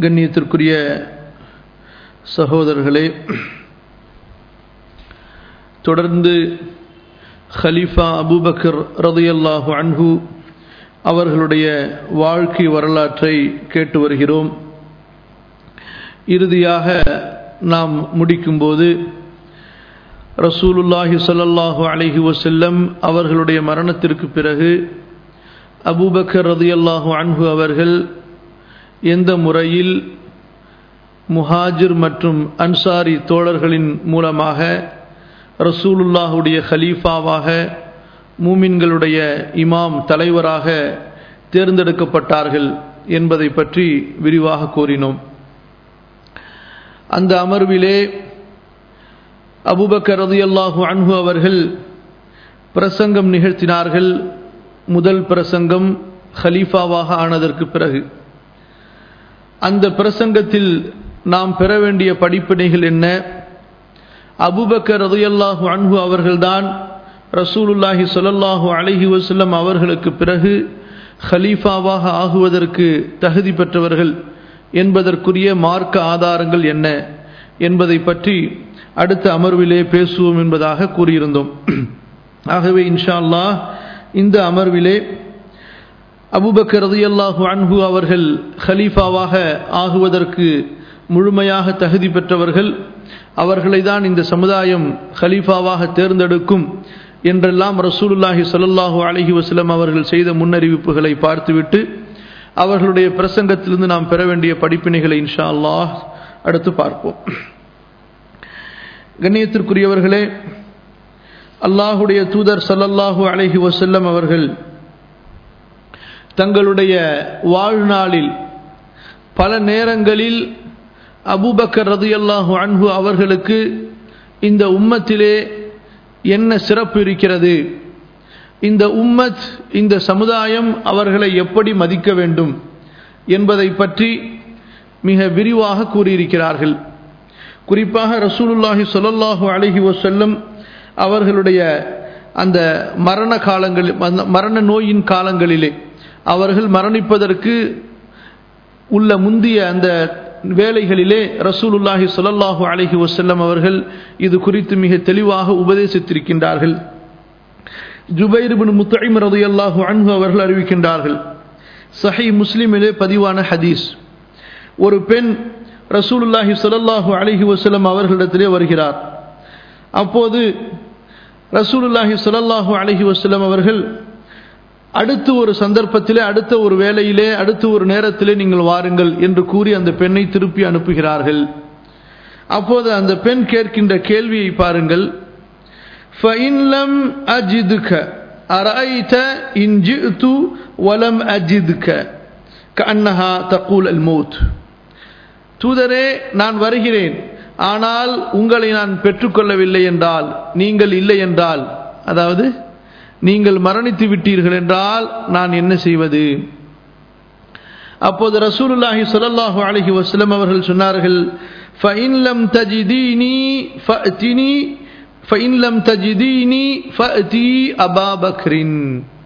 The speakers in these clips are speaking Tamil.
கண்ணியத்திற்குரிய சகோதரர்களே தொடர்ந்து ஹலீஃபா அபூபக்கர் ரதையல்லாஹு அன்ஹு அவர்களுடைய வாழ்க்கை வரலாற்றை கேட்டு வருகிறோம் இறுதியாக நாம் முடிக்கும்போது ரசூலுல்லாஹி சல்லல்லாஹு அலைஹி வசல்லம் அவர்களுடைய மரணத்திற்கு பிறகு அபூபக்கர் ரதியல்லாஹு அன்ஹு அவர்கள் எந்த முறையில் முஹாஜிர் மற்றும் அன்சாரி தோழர்களின் மூலமாக ரசூலுல்லாஹுடைய ஹலீஃபாவாக மூமின்களுடைய இமாம் தலைவராக தேர்ந்தெடுக்கப்பட்டார்கள் என்பதை பற்றி விரிவாக கூறினோம் அந்த அமர்விலே அபுபக்கர் ரதியல்லாஹு அன்ஹு அவர்கள் பிரசங்கம் நிகழ்த்தினார்கள் முதல் பிரசங்கம் ஹலீஃபாவாக ஆனதற்கு பிறகு அந்த பிரசங்கத்தில் நாம் பெற வேண்டிய படிப்பினைகள் என்ன அபுபக்கர் ரதையல்லாஹு அன்ஹு அவர்கள்தான் ரசூலுல்லாஹி சொல்லல்லாஹு அலஹி வசல்லம் அவர்களுக்கு பிறகு ஹலீஃபாவாக ஆகுவதற்கு தகுதி பெற்றவர்கள் என்பதற்குரிய மார்க்க ஆதாரங்கள் என்ன என்பதை பற்றி அடுத்த அமர்விலே பேசுவோம் என்பதாக கூறியிருந்தோம் ஆகவே இன்ஷா அல்லாஹ் இந்த அமர்விலே அபுபக்கர் ரதியல்லாஹு அன்ஹு அவர்கள் ஹலீஃபாவாக ஆகுவதற்கு முழுமையாக தகுதி பெற்றவர்கள் அவர்களை தான் இந்த சமுதாயம் ஹலீஃபாவாக தேர்ந்தெடுக்கும் என்றெல்லாம் ரசூலுல்லாஹி சொல்லல்லாஹு அலஹி வசலம் அவர்கள் செய்த முன்னறிவிப்புகளை பார்த்துவிட்டு அவர்களுடைய பிரசங்கத்திலிருந்து நாம் பெற வேண்டிய படிப்பினைகளை இன்ஷா அல்லாஹ் அடுத்து பார்ப்போம் கண்ணியத்திற்குரியவர்களே அல்லாஹுடைய தூதர் சல்லல்லாஹு அலஹி வசல்லம் அவர்கள் தங்களுடைய வாழ்நாளில் பல நேரங்களில் அபூபக்கர் ரதியல்லாஹு அன்ஹு அவர்களுக்கு இந்த உம்மத்திலே என்ன சிறப்பு இருக்கிறது இந்த உம்மத் இந்த சமுதாயம் அவர்களை எப்படி மதிக்க வேண்டும் என்பதை பற்றி மிக விரிவாக கூறியிருக்கிறார்கள் குறிப்பாக ரசூலுல்லாஹி சொல்லல்லாஹு அலஹி வசல்லம் அவர்களுடைய அந்த மரண காலங்களில் மரண நோயின் காலங்களிலே அவர்கள் மரணிப்பதற்கு உள்ள முந்திய அந்த வேலைகளிலே ரசூலுல்லாஹி சொல்லல்லாஹு அலஹி வசல்லம் அவர்கள் இது குறித்து மிக தெளிவாக உபதேசித்திருக்கின்றார்கள் ஜுபைர் பின் முத்தைம் ரதையல்லாஹு அன்ஹு அவர்கள் அறிவிக்கின்றார்கள் சஹி முஸ்லிமிலே பதிவான ஹதீஸ் ஒரு பெண் ரசூலுல்லாஹி சொல்லல்லாஹு அலஹி வசல்லம் அவர்களிடத்திலே வருகிறார் அப்போது ரசூலுல்லாஹி சொல்லல்லாஹு அலஹி வசல்லம் அவர்கள் அடுத்து ஒரு சந்தர்ப்பத்திலே அடுத்த ஒரு வேலையிலே அடுத்த ஒரு நேரத்திலே நீங்கள் வாருங்கள் என்று கூறி அந்த பெண்ணை திருப்பி அனுப்புகிறார்கள் அப்போது அந்த பெண் கேட்கின்ற கேள்வியை பாருங்கள் ஃபஇன்லம் அஜிதுக அரைத இன் ஜிது வலம் அஜிதுக கண்ணஹா தக்கூல் அல் மௌத் தூதரே நான் வருகிறேன் ஆனால் உங்களை நான் பெற்றுக்கொள்ளவில்லை என்றால் நீங்கள் இல்லை என்றால் அதாவது நீங்கள் மரணித்து விட்டீர்கள் என்றால் நான் என்ன செய்வது அப்போது ரசூலுல்லாஹி சொல்லல்லாஹு அலஹி வஸ்லம் அவர்கள் சொன்னார்கள் ஃபஇன்லம் தஜிதீனி ஃபஅதினி ஃபஇன்லம் தஜிதீனி ஃபஅதி அபா பக்ரின்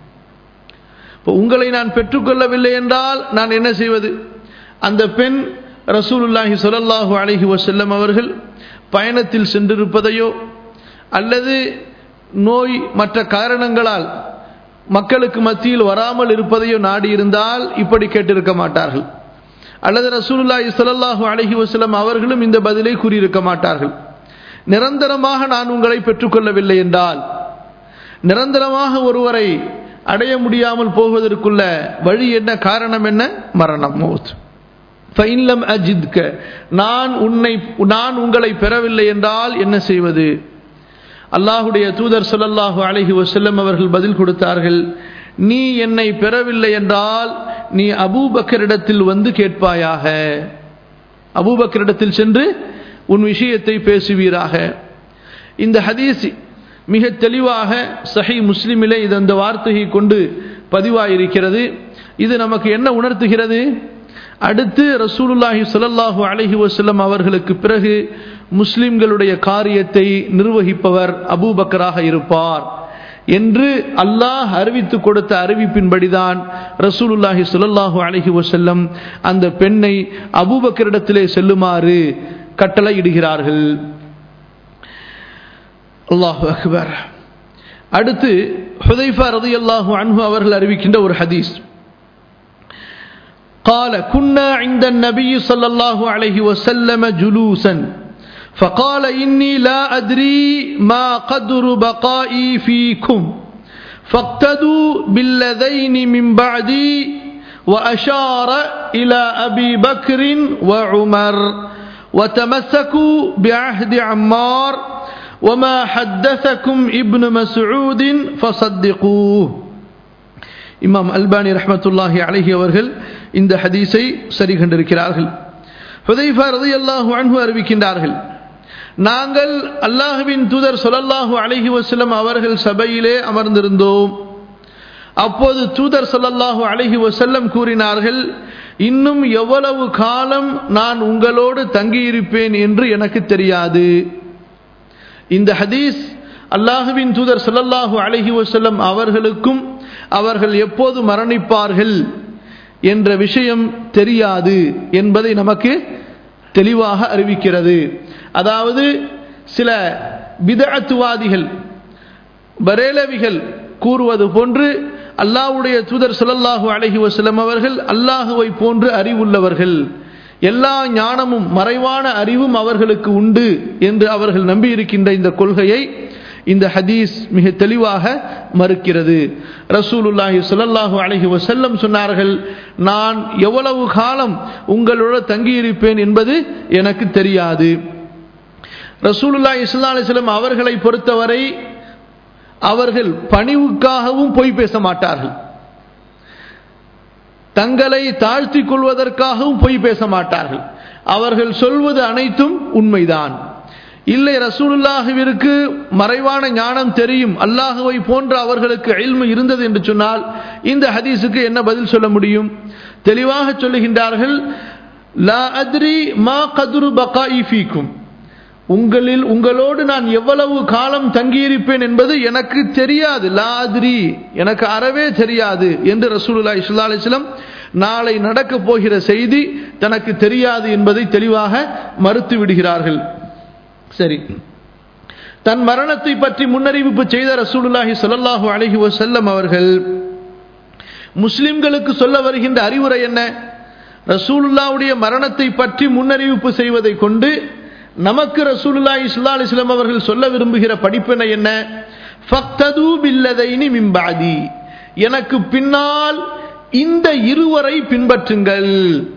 உங்களை நான் பெற்றுக்கொள்ளவில்லை என்றால் நான் என்ன செய்வது அந்த பெண் ரசூலுல்லாஹி சொல்லல்லாஹு அலஹி வசல்லம் அவர்கள் பயணத்தில் சென்றிருப்பதையோ அல்லது நோய் மற்ற காரணங்களால் மக்களுக்கு மத்தியில் வராமல் இருப்பதையோ நாடி இருந்தால் இப்படி கேட்டிருக்க மாட்டார்கள் அல்லது ரசூலுல்லாஹி சொல்லல்லாஹு அலஹி வசலம் அவர்களும் இந்த பதிலை கூறியிருக்க மாட்டார்கள் நிரந்தரமாக நான் உங்களை பெற்றுக்கொள்ளவில்லை என்றால் நிரந்தரமாக ஒருவரை அடைய முடியாமல் போவதற்குள்ள வழி என்ன காரணம் என்ன மரணம் மௌத் ஃபைன்லம் அஜித்க நான் உன்னை நான் உங்களை பெறவில்லை என்றால் என்ன செய்வது அல்லாஹுடைய தூதர் சொல்லல்லாஹு அலஹி வசல்லம் அவர்கள் பதில் கொடுத்தார்கள் நீ என்னை பெறவில்லை என்றால் நீ அபூபக்கரிடத்தில் வந்து கேட்பாயாக அபூபக்கரிடத்தில் சென்று உன் விஷயத்தை பேசுவீராக இந்த ஹதீஸ் மிக தெளிவாக சஹி முஸ்லிமிலே இது அந்த வார்த்தையை கொண்டு பதிவாயிருக்கிறது இது நமக்கு என்ன உணர்த்துகிறது அடுத்து ரசூலுல்லாஹி சொல்லல்லாஹு அலஹி வசல்லம் அவர்களுக்கு பிறகு முஸ்லிம்களுடைய காரியத்தை நிர்வகிப்பவர் அபூபக்கராக இருப்பார் என்று அல்லாஹ் அறிவித்து கொடுத்த அறிவிப்பின்படிதான் ரசூலுல்லாஹி ஸல்லல்லாஹு அலைஹி வஸல்லம் அந்த பெண்ணை அபூபக்கரிடத்திலே செல்லுமாறு கட்டளையிடுகிறார்கள் அல்லாஹு அக்பர் அடுத்து ஹுதைஃபா ரதியல்லாஹு அன்ஹு அவர்கள் அறிவிக்கின்ற ஒரு ஹதீஸ் قال كنا عند النبي صلى الله عليه وسلم جلوسا فقال إني لا أدري ما قدر بقائي فيكم فاقتدوا بالذين من بعدي وأشار إلى أبي بكر وعمر وتمسكوا بعهد عمار وما حدثكم ابن مسعود فصدقوه இமாம் அல்பானி ரஹமத்துல்லாஹி அழகி அவர்கள் இந்த ஹதீஸை சரி கண்டிருக்கிறார்கள் ஹுதைஃபா ரதி அல்லாஹு அன்ஹு அறிவிக்கின்றார்கள் நாங்கள் அல்லாஹுவின் தூதர் சொல்லல்லாஹு அலஹி வசலம் அவர்கள் சபையிலே அமர்ந்திருந்தோம் அப்போது தூதர் சொல்லல்லாஹு அலஹி வசல்லம் கூறினார்கள் இன்னும் எவ்வளவு காலம் நான் உங்களோடு தங்கியிருப்பேன் என்று எனக்கு தெரியாது இந்த ஹதீஸ் அல்லாஹுவின் தூதர் சொல்லல்லாஹு அலஹி வசல்லம் அவர்களுக்கும் அவர்கள் எப்போது மரணிப்பார்கள் என்ற விஷயம் தெரியாது என்பதை நமக்கு தெளிவாக அறிவிக்கிறது அதாவது சில பிதத்துவாதிகள் பரேலவிகள் கூறுவது போன்று அல்லாஹுடைய தூதர் சொல்லல்லாஹு அலஹி வசலம் அவர்கள் அல்லாஹுவை போன்று அறிவுள்ளவர்கள் எல்லா ஞானமும் மறைவான அறிவும் அவர்களுக்கு உண்டு என்று அவர்கள் நம்பியிருக்கின்ற இந்த கொள்கையை இந்த ஹதீஸ் மிக தெளிவாக மறுக்கிறது ரசூலுல்லாஹி சொல்லல்லாஹு அலஹி வசல்லம் சொன்னார்கள் நான் எவ்வளவு காலம் உங்களோட தங்கியிருப்பேன் என்பது எனக்கு தெரியாது ரசூலுல்லா இஸ்லா அலிஸ்லம் அவர்களை பொறுத்தவரை அவர்கள் பணிவுக்காகவும் பொய் பேச மாட்டார்கள் தங்களை தாழ்த்தி கொள்வதற்காகவும் பொய் பேச மாட்டார்கள் அவர்கள் சொல்வது அனைத்தும் உண்மைதான் இல்லை ரசூலுல்லாஹுவிற்கு மறைவான ஞானம் தெரியும் அல்லாஹுவை போன்ற அவர்களுக்கு எல்மு இருந்தது என்று சொன்னால் இந்த ஹதீஸுக்கு என்ன பதில் சொல்ல முடியும் தெளிவாக சொல்லுகின்றார்கள் லா அத்ரி மா கதுரு பகாஇ ஃபீக்கும் உங்களில் உங்களோடு நான் எவ்வளவு காலம் தங்கியிருப்பேன் என்பது எனக்கு தெரியாது லாதிரி எனக்கு அறவே தெரியாது என்று ரசூலுல்லா இஸ்லா அலிஸ்லம் நாளை நடக்கப் போகிற செய்தி தனக்கு தெரியாது என்பதை தெளிவாக மறுத்து விடுகிறார்கள் சரி தன் மரணத்தை பற்றி முன்னறிவிப்பு செய்த ரசூலுல்லாஹி சொல்லல்லாஹு அலஹி வசல்லம் அவர்கள் முஸ்லிம்களுக்கு சொல்ல வருகின்ற அறிவுரை என்ன ரசூலுல்லாவுடைய மரணத்தை பற்றி முன்னறிவிப்பு செய்வதை கொண்டு நமக்கு ரசூலுல்லா இஸ்லா அலிஸ்லாம் அவர்கள் சொல்ல விரும்புகிற படிப்பினை என்ன ஃபக்தது பில்லதைனி மிம்பாதி எனக்கு பின்னால் இந்த இருவரை பின்பற்றுங்கள்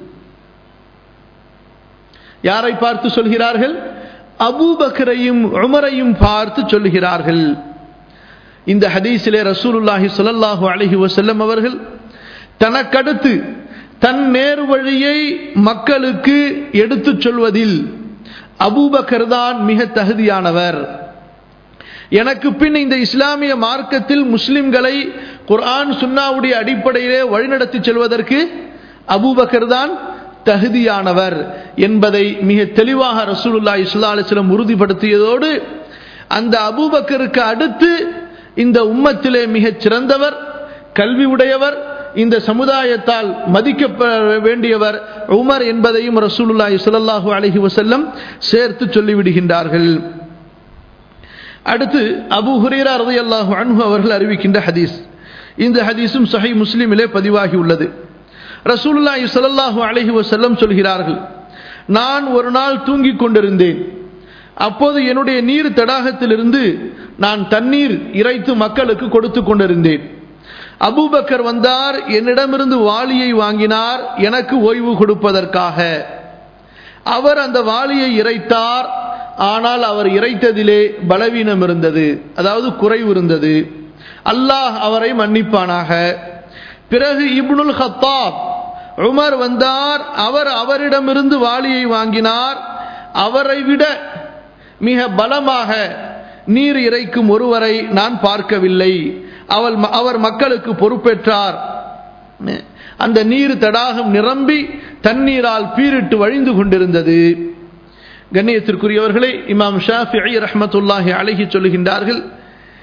யாரை பார்த்து சொல்கிறார்கள் அபூபக்கரையும் உமரையும் பார்த்து சொல்லுகிறார்கள் இந்த ஹதீஸிலே ரசூலுல்லாஹி சொல்லல்லாஹு அலஹி வசல்லம் அவர்கள் தனக்கடுத்து தன் நேர் வழியை மக்களுக்கு எடுத்துச் சொல்வதில் அபூபக்கர் தான் மிக தகுதியானவர் எனக்கு பின் இந்த இஸ்லாமிய மார்க்கத்தில் முஸ்லிம்களை குர்ஆன் சுன்னாவுடைய அடிப்படையிலே வழிநடத்தி செல்வதற்கு அபூபக்கர் தான் தகுதியானவர் என்பதை மிக தெளிவாக ரசூலுல்லா இஸ்லா அலிஸ்லம் உறுதிப்படுத்தியதோடு அந்த அபூபக்கருக்கு அடுத்து இந்த உம்மத்திலே மிகச் சிறந்தவர் கல்வி உடையவர் இந்த சமுதாயத்தால் மதிக்கப்பட வேண்டியவர் உமர் என்பதையும் ரசூலுல்லாஹி ஸல்லல்லாஹு அலைஹி வஸல்லம் சேர்த்து சொல்லிவிடுகின்றார்கள் அடுத்து அபு ஹுரேரா ரலியல்லாஹு அன்ஹு அவர்கள் அறிவிக்கின்ற ஹதீஸ் இந்த ஹதீஸும் சஹீஹ் முஸ்லிமிலே பதிவாகி உள்ளது ரசூலுல்லாஹி ஸல்லல்லாஹு அலைஹி வஸல்லம் சொல்கிறார்கள் நான் ஒரு நாள் தூங்கிக் கொண்டிருந்தேன் அப்போது என்னுடைய நீர் தடாகத்திலிருந்து நான் தண்ணீர் இறைத்து மக்களுக்கு கொடுத்து கொண்டிருந்தேன் அபூபக்கர் வந்தார் என்னிடமிருந்து வாளியை வாங்கினார் எனக்கு ஓய்வு கொடுப்பதற்காக அவர் அந்த வாளியை இறைத்தார் ஆனால் அவர் இறைத்ததிலே பலவீனம் இருந்தது அதாவது குறைவு இருந்தது அல்லாஹ் அவரை மன்னிப்பானாக பிறகு இப்னுல் ஹத்தாப் உமர் வந்தார் அவர் அவரிடமிருந்து வாளியை வாங்கினார் அவரை விட மிக பலமாக நீர் இறைக்கும் ஒருவரை நான் பார்க்கவில்லை அவள் அவர் மக்களுக்கு பொறுப்பேற்றார் அந்த நீர் தடாகம் நிரம்பி தண்ணீரால் பீரிட்டு வழிந்து கொண்டிருந்தது கண்ணியத்திற்குரியவர்களே இமாம் ஷாஃபி ரஹமத்துல்லாஹி அழகி சொல்லுகின்றார்கள்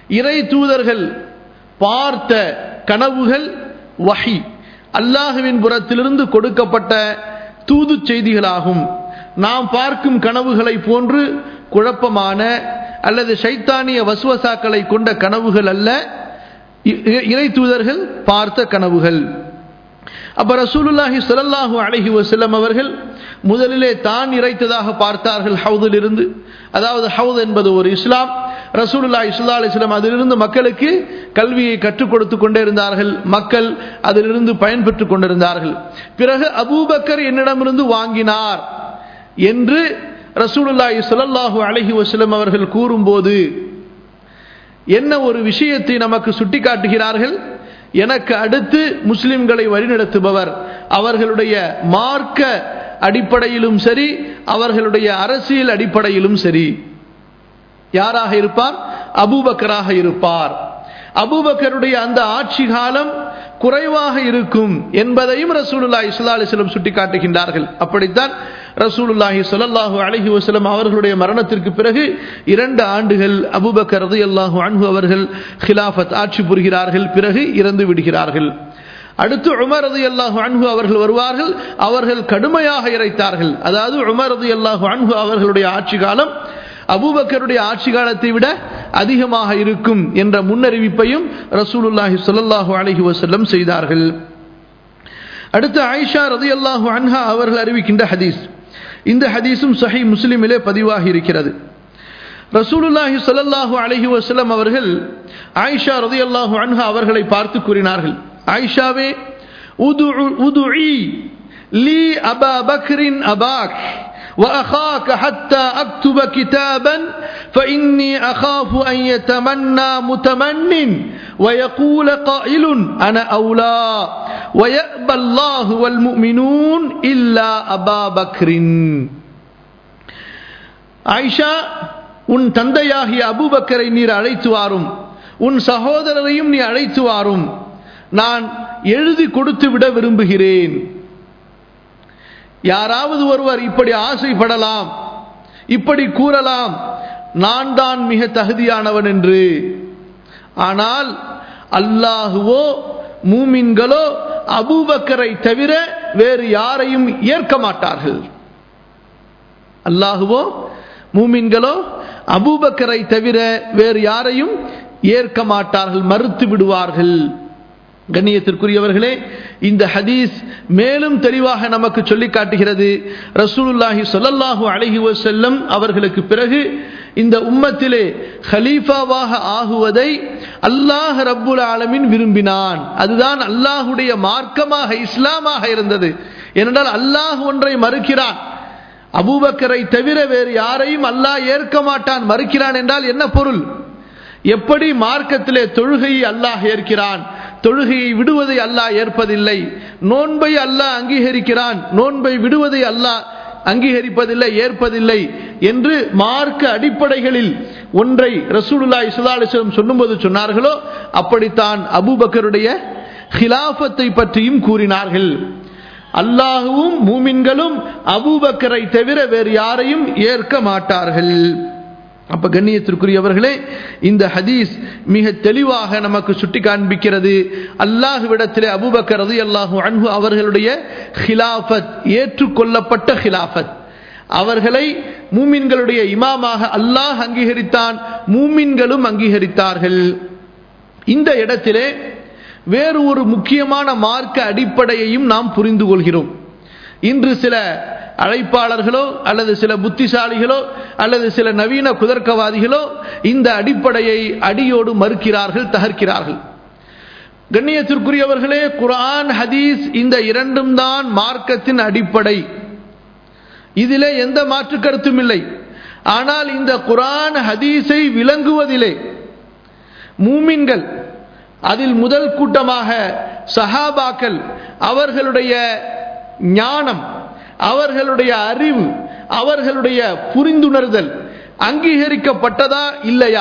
இறை தூதர்கள் பார்த்த கனவுகள் வஹி அல்லாஹுவின் புறத்திலிருந்து கொடுக்கப்பட்ட தூது செய்திகளாகும் நாம் பார்க்கும் கனவுகளை போன்று குழப்பமான அல்லது சைத்தானிய வசுவசாக்களை கொண்ட கனவுகள் அல்ல இறை தூதர்கள் பார்த்த கனவுகள் அப்ப ரசூலுல்லாஹி ஸல்லல்லாஹு அலைஹி வஸல்லம் அவர்கள் முதலிலே தான் இறைத்ததாக பார்த்தார்கள் ஹவுதில் இருந்து அதாவது ஹவுத் என்பது ஒரு இஸ்லாம் ரசூலுல்லாஹி ஸல்லல்லாஹு அலைஹி வஸல்லம் அதிலிருந்து மக்களுக்கு கல்வியை கற்றுக் கொடுத்து கொண்டே இருந்தார்கள் மக்கள் அதிலிருந்து பயன்பெற்றுக் கொண்டிருந்தார்கள் பிறகு அபூபக்கர் என்னிடமிருந்து வாங்கினார் என்று ரசூலுல்லாஹி ஸல்லல்லாஹு அலைஹி வஸல்லம் அவர்கள் கூறும்போது என்ன ஒரு விஷயத்தை நமக்கு சுட்டிக்காட்டுகிறார்கள் எனக்கு அடுத்து முஸ்லிம்களை வழிநடத்துபவர் அவர்களுடைய மார்க்க அடிப்படையிலும் சரி அவர்களுடைய அரசியல் அடிப்படையிலும் சரி யாராக இருப்பார் அபூபக்கராக இருப்பார் அபூபக்கருடைய அந்த ஆட்சி காலம் குறைவாக இருக்கும் என்பதையும் ரசூலுல்லாஹி ஸல்லல்லாஹு அலைஹி வஸல்லம் சுட்டிக்காட்டுகின்றார்கள் அப்படித்தான் ரசூலுல்லாஹி ஸல்லல்லாஹு அலைஹி வஸல்லம் அவர்களுடைய மரணத்திற்கு பிறகு இரண்டு ஆண்டுகள் அபூபக்கர் ரலியல்லாஹு அன்ஹு அவர்கள் கிலாஃபத் ஆட்சி புரிகிறார்கள் பிறகு இறந்து விடுகிறார்கள் அடுத்து உமர் ரதி அல்லாஹு அன்ஹு அவர்கள் வருவார்கள் அவர்கள் கடுமையாக இறைத்தார்கள் அதாவது உமர் ரதி அல்லாஹு அன்ஹு அவர்களுடைய ஆட்சி காலம் அபூபக்கருடைய ஆட்சி காலத்தை விட அதிகமாக இருக்கும் என்ற முன்னறிவிப்பையும் ரசூலுல்லாஹி சொல்லல்லாஹு அலஹி வசல்லம் செய்தார்கள் அடுத்து ஆயிஷா ரதி அல்லாஹு அன்ஹா அவர்கள் அறிவிக்கின்ற ஹதீஸ் இந்த ஹதீஸும் சஹி முஸ்லிமிலே பதிவாகி இருக்கிறது ரசூலுல்லாஹி சொல்லல்லாஹு அலஹி வசல்லம் அவர்கள் ஆயிஷா ரதி அல்லாஹு அன்ஹா அவர்களை பார்த்து கூறினார்கள் ஆயிஷாவே உதுஇ லி அபா பக்ரின் அபாக் وأخاك حتى أكتب كتابا فإني أخاف أن يتمنى متمن ويقول قائل أنا أولى ويأبى الله والمؤمنون إلا أبا بكر عائشة உன் தந்தையாகிய அபூபக்கரை நீர் அழைத்து வாரும் உன் சகோதரரையும் நீ அழைத்து வாரும் நான் எழுதி கொடுத்து விட விரும்புகிறேன் யாராவது ஒருவர் இப்படி ஆசைப்படலாம் இப்படி கூறலாம் நான் தான் மிக தகுதியானவன் என்று ஆனால் அல்லாஹுவோ மூமின்களோ அபூபக்கரை தவிர வேறு யாரையும் ஏற்க மாட்டார்கள் அல்லாஹுவோ மூமின்களோ அபூபக்கரை தவிர வேறு யாரையும் ஏற்க மாட்டார்கள் மறுத்து விடுவார்கள் கண்ணியத்திற்குரியவர்களே இந்த ஹதீஸ் மேலும் தெளிவாக நமக்கு சொல்லி காட்டுகிறது ரசூலுல்லாஹி சொல்லல்லாஹு அழகி செல்லம் அவர்களுக்கு பிறகு இந்த உம்மத்திலே ஹலீஃபாவாக ஆகுவதை அல்லாஹ் ரப்புல் ஆலமின் விரும்பினான் அதுதான் அல்லாஹுடைய மார்க்கமாக இஸ்லாமாக இருந்தது ஏனென்றால் அல்லாஹ் ஒன்றை மறுக்கிறான் அபூபக்கரை தவிர வேறு யாரையும் அல்லாஹ் ஏற்க மாட்டான் மறுக்கிறான் என்றால் என்ன பொருள் எப்படி மார்க்கத்திலே தொழுகையை அல்லாஹ் ஏற்கிறான் தொழுகையை விடுவதை அல்லாஹ் ஏற்பதில்லை நோன்பை அல்லாஹ் அங்கீகரிக்கிறான் நோன்பை விடுவதை அல்லாஹ் அங்கீகரிப்பதில்லை ஏற்பதில்லை என்று மார்க்க அடிப்படைகளில் ஒன்றை ரசூலுல்லா இஸ்லாலிஸ்லம் சொல்லும்போது சொன்னார்களோ அப்படித்தான் அபூபக்கருடைய ஹிலாஃபத்தை பற்றியும் கூறினார்கள் அல்லாஹுவும் மூமின்களும் அபூபக்கரை தவிர வேறு யாரையும் ஏற்க மாட்டார்கள் அப்ப கண்ணியத்திற்குரியவர்களே இந்த ஹதீஸ் மிக தெளிவாக நமக்கு சுட்டி காண்பிக்கிறது அல்லாஹுவிடத்திலே அபுபக்கர் ரதி அல்லாஹு அன்பு அவர்களுடைய ஹிலாஃபத் ஏற்றுக்கொள்ளப்பட்ட ஹிலாஃபத் அவர்களை மூமின்களுடைய இமாமாக அல்லாஹ் அங்கீகரித்தான் மூமின்களும் அங்கீகரித்தார்கள் இந்த இடத்திலே வேறு ஒரு முக்கியமான மார்க்க அடிப்படையையும் நாம் புரிந்து கொள்கிறோம் இன்று சில அழைப்பாளர்களோ அல்லது சில புத்திசாலிகளோ அல்லது சில நவீன குதர்க்கவாதிகளோ இந்த அடிப்படையை அடியோடு மறுக்கிறார்கள் தகர்க்கிறார்கள் கண்ணியத்திற்குரியவர்களே குரான் ஹதீஸ் இந்த இரண்டும் தான் மார்க்கத்தின் அடிப்படை இதிலே எந்த மாற்று கருத்தும் இல்லை ஆனால் இந்த குரான் ஹதீஸை விளங்குவதிலே மூமின்கள் அதில் முதல் கூட்டமாக சஹாபாக்கள் அவர்களுடைய ஞானம் அவர்களுடைய அறிவு அவர்களுடைய புரிந்துணர்தல் அங்கீகரிக்கப்பட்டதா இல்லையா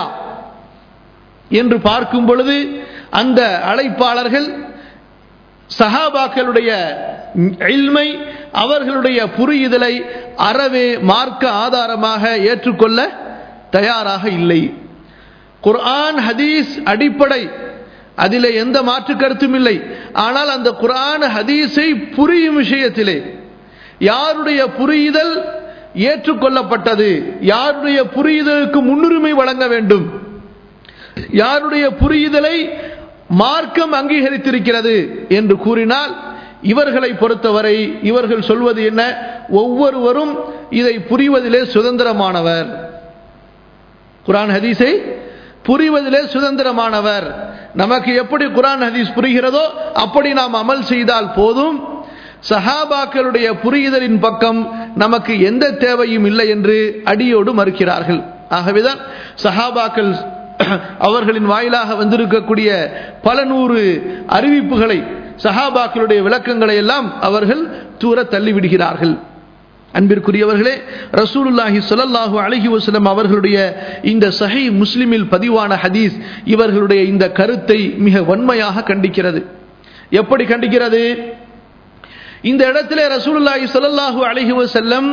என்று பார்க்கும் பொழுது அந்த அழைப்பாளர்கள் சஹாபாக்களுடைய இல்மை அவர்களுடைய புரியுதலை அறவே மார்க்க ஆதாரமாக ஏற்றுக்கொள்ள தயாராக இல்லை குர்ஆன் ஹதீஸ் அடிப்படை அதிலே எந்த மாற்று கருத்தும் இல்லை ஆனால் அந்த குர்ஆன் ஹதீஸை புரியும் விஷயத்திலே யாருடைய புரிதல் ஏற்றுக்கொள்ளப்பட்டது யாருடைய புரிதலுக்கு முன்னுரிமை வழங்க வேண்டும் யாருடைய புரிதலை மார்க்கம் அங்கீகரித்திருக்கிறது என்று கூறினால் இவர்களை பொறுத்தவரை இவர்கள் சொல்வது என்ன ஒவ்வொருவரும் இதை புரிவதிலே சுதந்திரமானவர் குரான் ஹதீஸை புரிவதிலே சுதந்திரமானவர் நமக்கு எப்படி குரான் ஹதீஸ் புரிகிறதோ அப்படி நாம் அமல் செய்தால் போதும் சஹாபாக்களுடைய புரிதலின் பக்கம் நமக்கு எந்த தேவையும் இல்லை என்று அடியோடு மறுக்கிறார்கள் ஆகவேதான் சஹாபாக்கள் அவர்களின் வாயிலாக வந்திருக்கக்கூடிய பல நூறு அறிவிப்புகளை சஹாபாக்களுடைய விளக்கங்களை எல்லாம் அவர்கள் தூர தள்ளிவிடுகிறார்கள் அன்பிற்குரியவர்களே ரசூலுல்லாஹி சொல்லல்லாஹு அலஹி வசலம் அவர்களுடைய இந்த சஹி முஸ்லிமில் பதிவான ஹதீஸ் இவர்களுடைய இந்த கருத்தை மிக வன்மையாக கண்டிக்கிறது எப்படி கண்டிக்கிறது இந்த இடத்துல ரசூலுல்லாஹி சொல்லல்லாஹு அலஹி வசல்லம்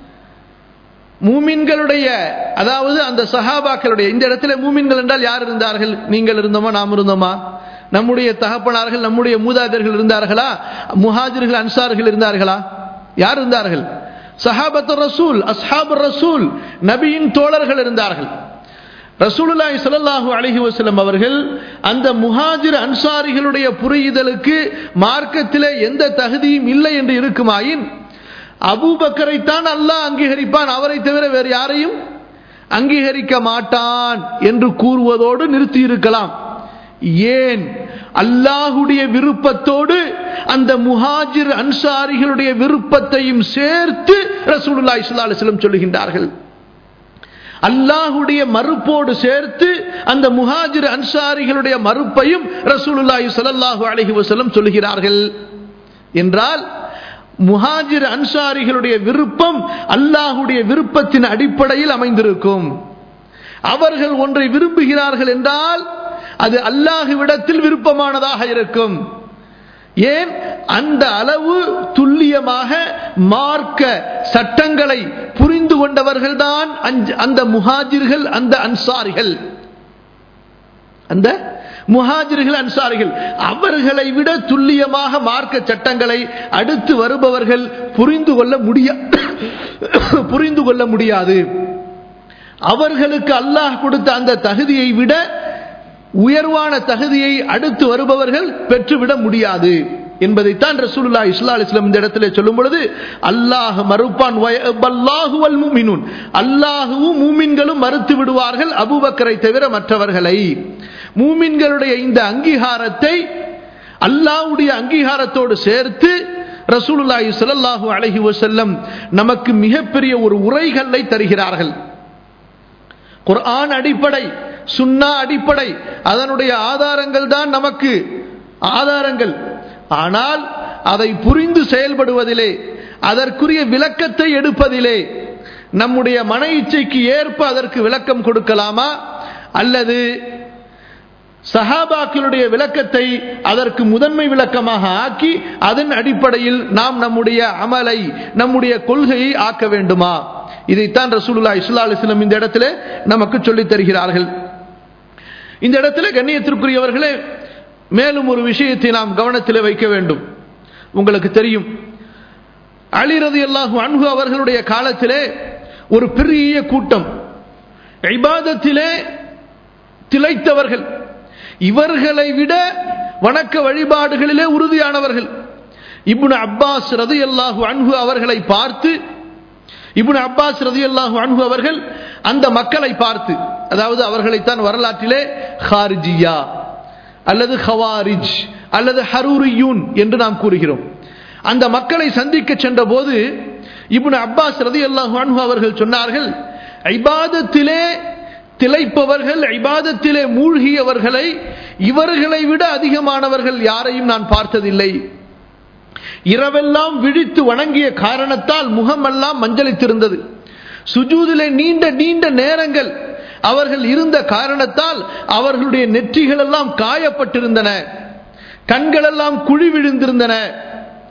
மூமின்களுடைய அதாவது அந்த சஹாபாக்களுடைய இந்த இடத்துல மூமின்கள் என்றால் யார் இருந்தார்கள் நீங்கள் இருந்தோமா நாம் இருந்தோமா நம்முடைய தகப்பனார்கள் நம்முடைய மூதாதையர்கள் இருந்தார்களா முஹாஜிர்கள் அன்சார்கள் இருந்தார்களா யார் இருந்தார்கள் சஹாபத்து ரசூல் அஸ்ஹாபு ரசூல் நபியின் தோழர்கள் இருந்தார்கள் ரசூலுல்லாஹி ஸல்லல்லாஹு அலைஹி வஸல்லம் அவர்கள் அந்த முஹாஜிர் அன்சாரிகளுடைய புரியுதலுக்கு மார்க்கத்திலே எந்த தகுதியும் இல்லை என்று இருக்குமாயின் அபூபக்கரைத்தான் அல்லாஹ் அங்கீகரிப்பான் அவரை தவிர வேறு யாரையும் அங்கீகரிக்க மாட்டான் என்று கூறுவதோடு நிறுத்தி இருக்கலாம் ஏன் அல்லாஹுடைய விருப்பத்தோடு அந்த முஹாஜிர் அன்சாரிகளுடைய விருப்பத்தையும் சேர்த்து ரசூலுல்லா இஸ்லா அலிஸ்லம் சொல்லுகின்றார்கள் அல்லாஹுடைய மறுப்போடு சேர்த்து அந்த முஹாஜிர் அன்சாரிகளுடைய மறுப்பையும் ரசூலுல்லாஹி ஸல்லல்லாஹு அலைஹி வஸல்லம் சொல்லுகிறார்கள் என்றால் முஹாஜிர் அன்சாரிகளுடைய விருப்பம் அல்லாஹுடைய விருப்பத்தின் அடிப்படையில் அமைந்திருக்கும் அவர்கள் ஒன்றை விரும்புகிறார்கள் என்றால் அது அல்லாஹுவிடத்தில் விருப்பமானதாக இருக்கும் ஏன் அந்த அளவு துல்லியமாக மார்க்க சட்டங்களை புரிந்து கொண்டவர்கள்தான் அந்த முஹாஜிர்கள் அந்த அன்சாரிகள் அந்த முஹாஜிர்கள் அன்சாரிகள் அவர்களை விட துல்லியமாக மார்க்க சட்டங்களை அடுத்து வருபவர்கள் புரிந்து கொள்ள முடிய புரிந்து கொள்ள முடியாது அவர்களுக்கு அல்லாஹ் கொடுத்த அந்த தகுதியை விட உயர்வான தகுதியை அடுத்து வருபவர்கள் பெற்றுவிட முடியாது என்பதைத்தான் ரசூலுல்லா இஸ்லா அலிஸ்லாம் இந்த இடத்துல சொல்லும் பொழுது அல்லாஹ் மறுப்பான் அல்லாஹுவும் மூமின்களும் மறுத்து விடுவார்கள் அபுபக்கரை தவிர மற்றவர்களை மூமின்களுடைய இந்த அங்கீகாரத்தை அல்லாஹுடைய அங்கீகாரத்தோடு சேர்த்து ரசூலுல்லாஹி ஸல்லல்லாஹு அலைஹி வஸல்லம் நமக்கு மிகப்பெரிய ஒரு உரைகளை தருகிறார்கள் குர்ஆன் அடிப்படை சுன்னா அடிப்படை அதனுடைய ஆதாரங்கள் தான் நமக்கு ஆதாரங்கள் ஆனால் அதை புரிந்து செயல்படுவதிலே அதற்குரிய விளக்கத்தை எடுப்பதிலே நம்முடைய மன இச்சைக்கு ஏற்ப அதற்கு விளக்கம் கொடுக்கலாமா அல்லது சஹாபாக்களுடைய விளக்கத்தை அதற்கு முதன்மை விளக்கமாக ஆக்கி அதன் அடிப்படையில் நாம் நம்முடைய அமலை நம்முடைய கொள்கையை ஆக்க வேண்டுமா இதைத்தான் ரசூலுல்லா இஸ்லா அலிஸ்லம் இந்த இடத்துல நமக்கு சொல்லித் தருகிறார்கள் இந்த இடத்துல கண்ணியத்திற்குரியவர்களே மேலும் ஒரு விஷயத்தை நாம் கவனத்தில் வைக்க வேண்டும் உங்களுக்கு தெரியும் அலிரது அல்லாஹு அன்ஹு அவர்களுடைய காலத்திலே ஒரு பெரிய கூட்டம் ஐபாதத்திலே திளைத்தவர்கள் இவர்களை விட வணக்க வழிபாடுகளிலே உறுதியானவர்கள் இப்னு அப்பாஸ் ரது அல்லாஹு அன்ஹு அவர்களை பார்த்து இப்னு அப்பாஸ் ரதி அல்லாஹு அன்ஹு அவர்கள் அந்த மக்களை பார்த்து அதாவது அவர்களைத்தான் வரலாற்றிலே ஹாரிஜியா அல்லது ஹவாரிஜ் அல்லது ஹரூரியூன் என்று நாம் கூறுகிறோம் அந்த மக்களை சந்திக்க சென்ற போது இப்னு அப்பாஸ் ரதி அல்லாஹு அன்ஹு அவர்கள் சொன்னார்கள் ஐபாதத்திலே திளைப்பவர்கள் ஐபாதத்திலே மூழ்கியவர்களை இவர்களை விட அதிகமானவர்கள் யாரையும் நான் பார்த்ததில்லை இரவெல்லாம் விழித்து வணங்கிய காரணத்தால் முகமெல்லாம் மஞ்சளித்திருந்தது சுஜூதிலே நீண்ட நீண்ட நேரங்கள் அவர்கள் இருந்த காரணத்தால் அவர்களுடைய நெற்றிகள் எல்லாம் காயப்பட்டிருந்தன கண்களெல்லாம் குழி விழுந்திருந்தன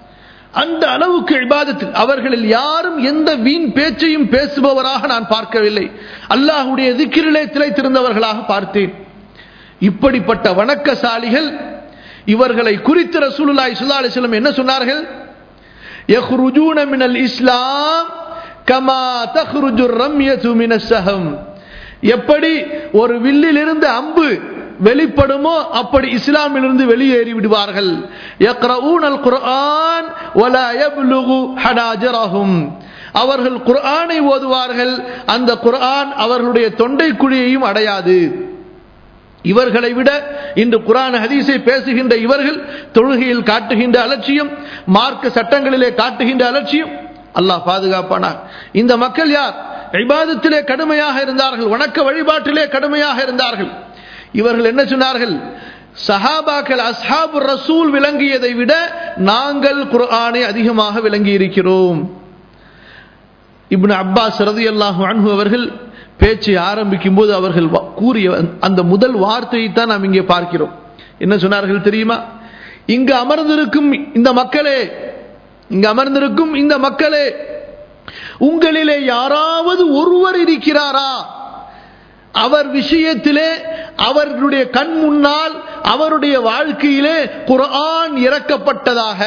அந்த அளவுக்கு இபாதத்தில் அவர்களில் யாரும் எந்த வீண் பேச்சையும் பேசுபவராக நான் பார்க்கவில்லை அல்லாஹுடைய திக்கிரிலே திளைத்திருந்தவர்களாக பார்த்தேன் இப்படிப்பட்ட வணக்கசாலிகள் இவர்களை குறித்து ரசூலுல்லாஹி ஸல்லல்லாஹு அலைஹி வஸல்லம் என்ன சொன்னார்கள் யஹ்ருஜூன மினல் இஸ்லாம் கமா தஹ்ருஜு ரம்யது மினஸ் ஸஹம் எப்படி ஒரு வில்லிலிருந்து அம்பு வெளிப்படுமோ அப்படி இஸ்லாமிலிருந்து வெளியேறி விடுவார்கள் யக்ரஊனல் குர்ஆன் வலா யப்லுகு ஹனாஜரஹும் அவர்கள் குர்ஆனை ஓதுவார்கள் அந்த குர்ஆன் அவர்களுடைய தொண்டை குழியையும் அடையாது இவர்களை விட இன்று குரான் ஹதீஸை பேசுகின்ற இவர்கள் தொழுகையில் காட்டுகின்ற அலட்சியம் மார்க்க சட்டங்களிலே காட்டுகின்ற அலட்சியம் அல்லாஹ் பாதுகாப்பானார் இந்த மக்கள் யார் இபாதத்திலே கடுமையாக இருந்தார்கள் வணக்க வழிபாட்டிலே கடுமையாக இருந்தார்கள் இவர்கள் என்ன சொன்னார்கள் சஹாபாக்கள் அஸ்ஹாபு ரசூல் விளங்கியதை விட நாங்கள் குர்ஆனை அதிகமாக விளங்கி இருக்கிறோம் இப்னு அப்பாஸ் ரதியல்லாஹு அன்ஹு அவர்கள் பேச்சை ஆரம்பிக்கும் போது அவர்கள் கூறிய அந்த முதல் வார்த்தையை தான் நாம் இங்கே பார்க்கிறோம் என்ன சொன்னார்கள் தெரியுமா இங்கு அமர்ந்திருக்கும் இந்த மக்களே இங்கு அமர்ந்திருக்கும் இந்த மக்களே உங்களிலே யாராவது ஒருவர் இருக்கிறாரா அவர் விஷயத்திலே அவர்களுடைய கண் முன்னால் அவருடைய வாழ்க்கையிலே குர்ஆன் இறக்கப்பட்டதாக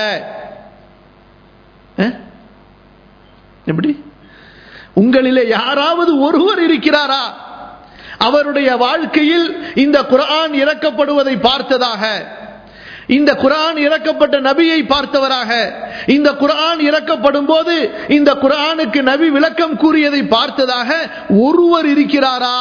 எப்படி உங்களிலே யாராவது ஒருவர் இருக்கிறாரா அவருடைய வாழ்க்கையில் இந்த குரான் இறக்கப்படுவதை பார்த்ததாக இந்த குரான் இறக்கப்பட்ட நபியை பார்த்தவராக இந்த குரான் இறக்கப்படும் போது இந்த குரானுக்கு நபி விளக்கம் கூறியதை பார்த்ததாக ஒருவர் இருக்கிறாரா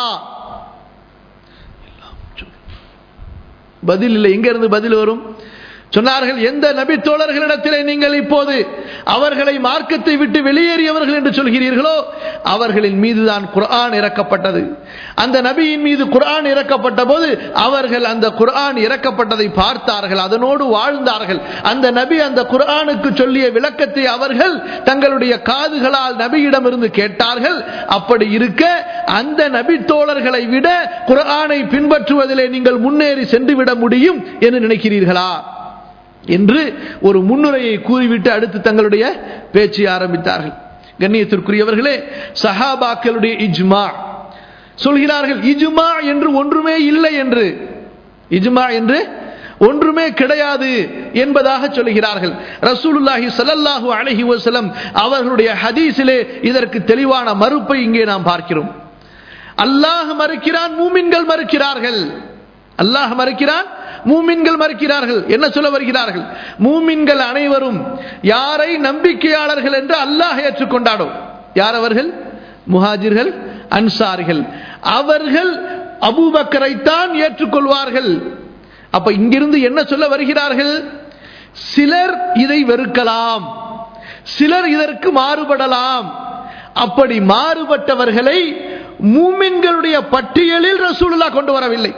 பதில் இல்லை எங்க இருந்து பதில் வரும் சொன்னார்கள் எந்த நபி தோழர்களிடத்திலே நீங்கள் இப்போது அவர்களை மார்க்கத்தை விட்டு வெளியேறியவர்கள் என்று சொல்கிறீர்களோ அவர்களின் மீதுதான் குர்ஆன் இறக்கப்பட்டது அந்த நபியின் மீது குர்ஆன் இறக்கப்பட்ட போது அவர்கள் அந்த குர்ஆன் இறக்கப்பட்டதை பார்த்தார்கள் அதனோடு வாழ்ந்தார்கள் அந்த நபி அந்த குர்ஆனுக்கு சொல்லிய விளக்கத்தை அவர்கள் தங்களுடைய காதுகளால் நபியிடமிருந்து கேட்டார்கள் அப்படி இருக்க அந்த நபி தோழர்களை விட குர்ஆனை பின்பற்றுவதிலே நீங்கள் முன்னேறி சென்று விட முடியும் என்று நினைக்கிறீர்களா என்று ஒரு முன்னுரையை கூறிவிட்டு அடுத்து தங்களுடைய பேச்சை ஆரம்பித்தார்கள் கண்ணியத்திற்குரியவர்களே சஹாபாக்களுடைய இஜ்மா சொல்கிறார்கள் இஜ்மா என்று ஒன்றுமே இல்லை என்று இஜ்மா என்று ஒன்றுமே கிடையாது என்பதாக சொல்கிறார்கள் ரசூலுல்லாஹி சல்லல்லாஹு அலஹி வசலம் அவர்களுடைய ஹதீஸிலே இதற்கு தெளிவான மறுப்பை இங்கே நாம் பார்க்கிறோம் அல்லாஹ் மறுக்கிறான் மூமின்கள் மறுக்கிறார்கள் அல்லாஹ் மறுக்கிறான் மூமின்கள் மறுக்கிறார்கள் என்ன சொல்ல வருகிறார்கள் மூமின்கள் அனைவரும் யாரை நம்பிக்கையாளர்கள் என்று அல்லாஹ் ஏற்றுக்கொண்டாடும் யார் அவர்கள் முஹாஜிர்கள் அன்சாரிகள் அவர்கள் அபூபக்கரைத்தான் ஏற்றுக்கொள்வார்கள் அப்ப இங்கிருந்து என்ன சொல்ல வருகிறார்கள் சிலர் இதை வெறுக்கலாம் சிலர் இதற்கு மாறுபடலாம் அப்படி மாறுபட்டவர்களை மூமின்களுடைய பட்டியலில் ரசூலுல்லா கொண்டு வரவில்லை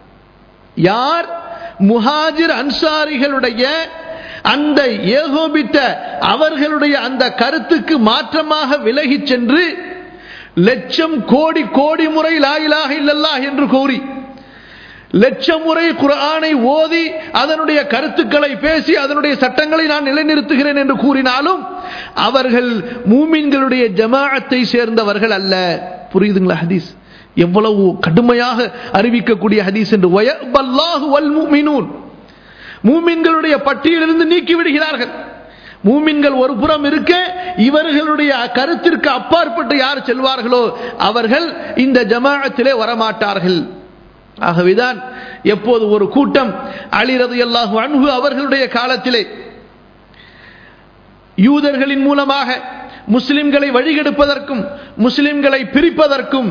யார் முஹாஜிர் அன்சாரிகளுடைய அந்த ஏகோபித்த அவர்களுடைய அந்த கருத்துக்கு மாற்றமாக விலகி சென்று லட்சம் கோடி கோடி முறை லாயிலாக இல்லல்லா என்று கூறி லட்சம் முறை குரானை ஓதி அதனுடைய கருத்துக்களை பேசி அதனுடைய சட்டங்களை நான் நிலைநிறுத்துகிறேன் என்று கூறினாலும் அவர்கள் மூமின்களுடைய ஜமாஅத்தை சேர்ந்தவர்கள் அல்ல புரியுதுங்களா ஹதீஸ் எவ்வளவு கடுமையாக அறிவிக்கக்கூடிய ஹதீஸ் என்று மூமின்களுடைய பட்டியலிருந்து நீக்கி விடுகிறார்கள் மூமின்கள் ஒரு புறம் இருக்க இவர்களுடைய கருத்திற்கு அப்பாற்பட்டு யார் செல்வார்களோ அவர்கள் இந்த ஜமாஅத்திலே வரமாட்டார்கள் ஆகவேதான் எப்போது ஒரு கூட்டம் அலிரது அல்லாஹு அன்பு அவர்களுடைய காலத்திலே யூதர்களின் மூலமாக முஸ்லிம்களை வழிகெடுப்பதற்கும் முஸ்லிம்களை பிரிப்பதற்கும்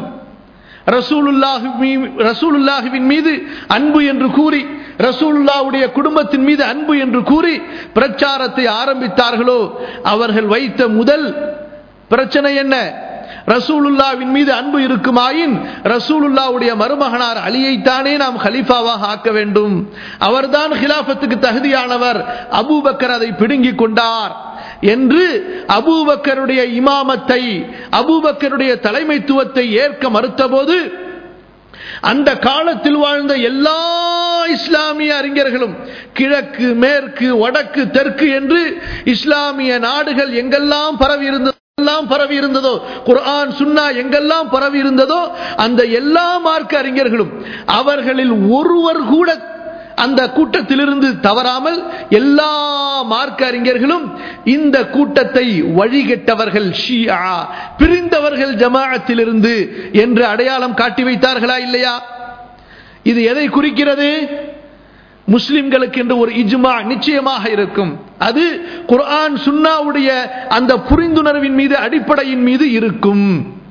ரசூலுல்லாஹுவின் மீது அன்பு என்று கூறி ரசூலுல்லாவுடைய குடும்பத்தின் மீது அன்பு என்று கூறி பிரச்சாரத்தை ஆரம்பித்தார்களோ அவர்கள் வைத்த முதல் பிரச்சனை என்ன ரசூலுல்லாவின் மீது அன்பு இருக்குமாயின் ரசூலுல்லாவுடைய மருமகனார் அலியைத்தானே நாம் ஹலீஃபாவாக ஆக்க வேண்டும் அவர்தான் ஹிலாபத்துக்கு தகுதியானவர் அபூபக்கர் அதை பிடுங்கிக் கொண்டார் என்று அபூபக்கருடைய இமாமத்தை அபூபக்கருடைய தலைமைத்துவத்தை ஏற்க மறுத்தபோது அந்த காலத்தில் வாழ்ந்த எல்லா இஸ்லாமிய அறிஞர்களும் கிழக்கு மேற்கு வடக்கு தெற்கு என்று இஸ்லாமிய நாடுகள் எங்கெல்லாம் பரவி இருந்ததோ எல்லாம் பரவி இருந்ததோ குர்ஆன் சுன்னா எங்கெல்லாம் பரவி இருந்ததோ அந்த எல்லா மார்க்க அறிஞர்களும் அவர்களில் ஒருவர் கூட அந்த கூட்டத்திலிருந்து தவறாமல் எல்லா மார்க்க அறிஞர்களும் இந்த கூட்டத்தை வழிகெட்டவர்கள் ஷியா பிரிந்தவர்கள் ஜமாஅத்திலிருந்து என்று அடையாளம் காட்டி வைத்தார்களா இல்லையா இது எதை குறிக்கிறது முஸ்லிம்களுக்கு என்று ஒரு இஜ்மா நிச்சயமாக இருக்கும் அது குர்ஆன் சுன்னாவுடைய அந்த புரிந்துணர்வின் மீது அடிப்படையின் மீது இருக்கும்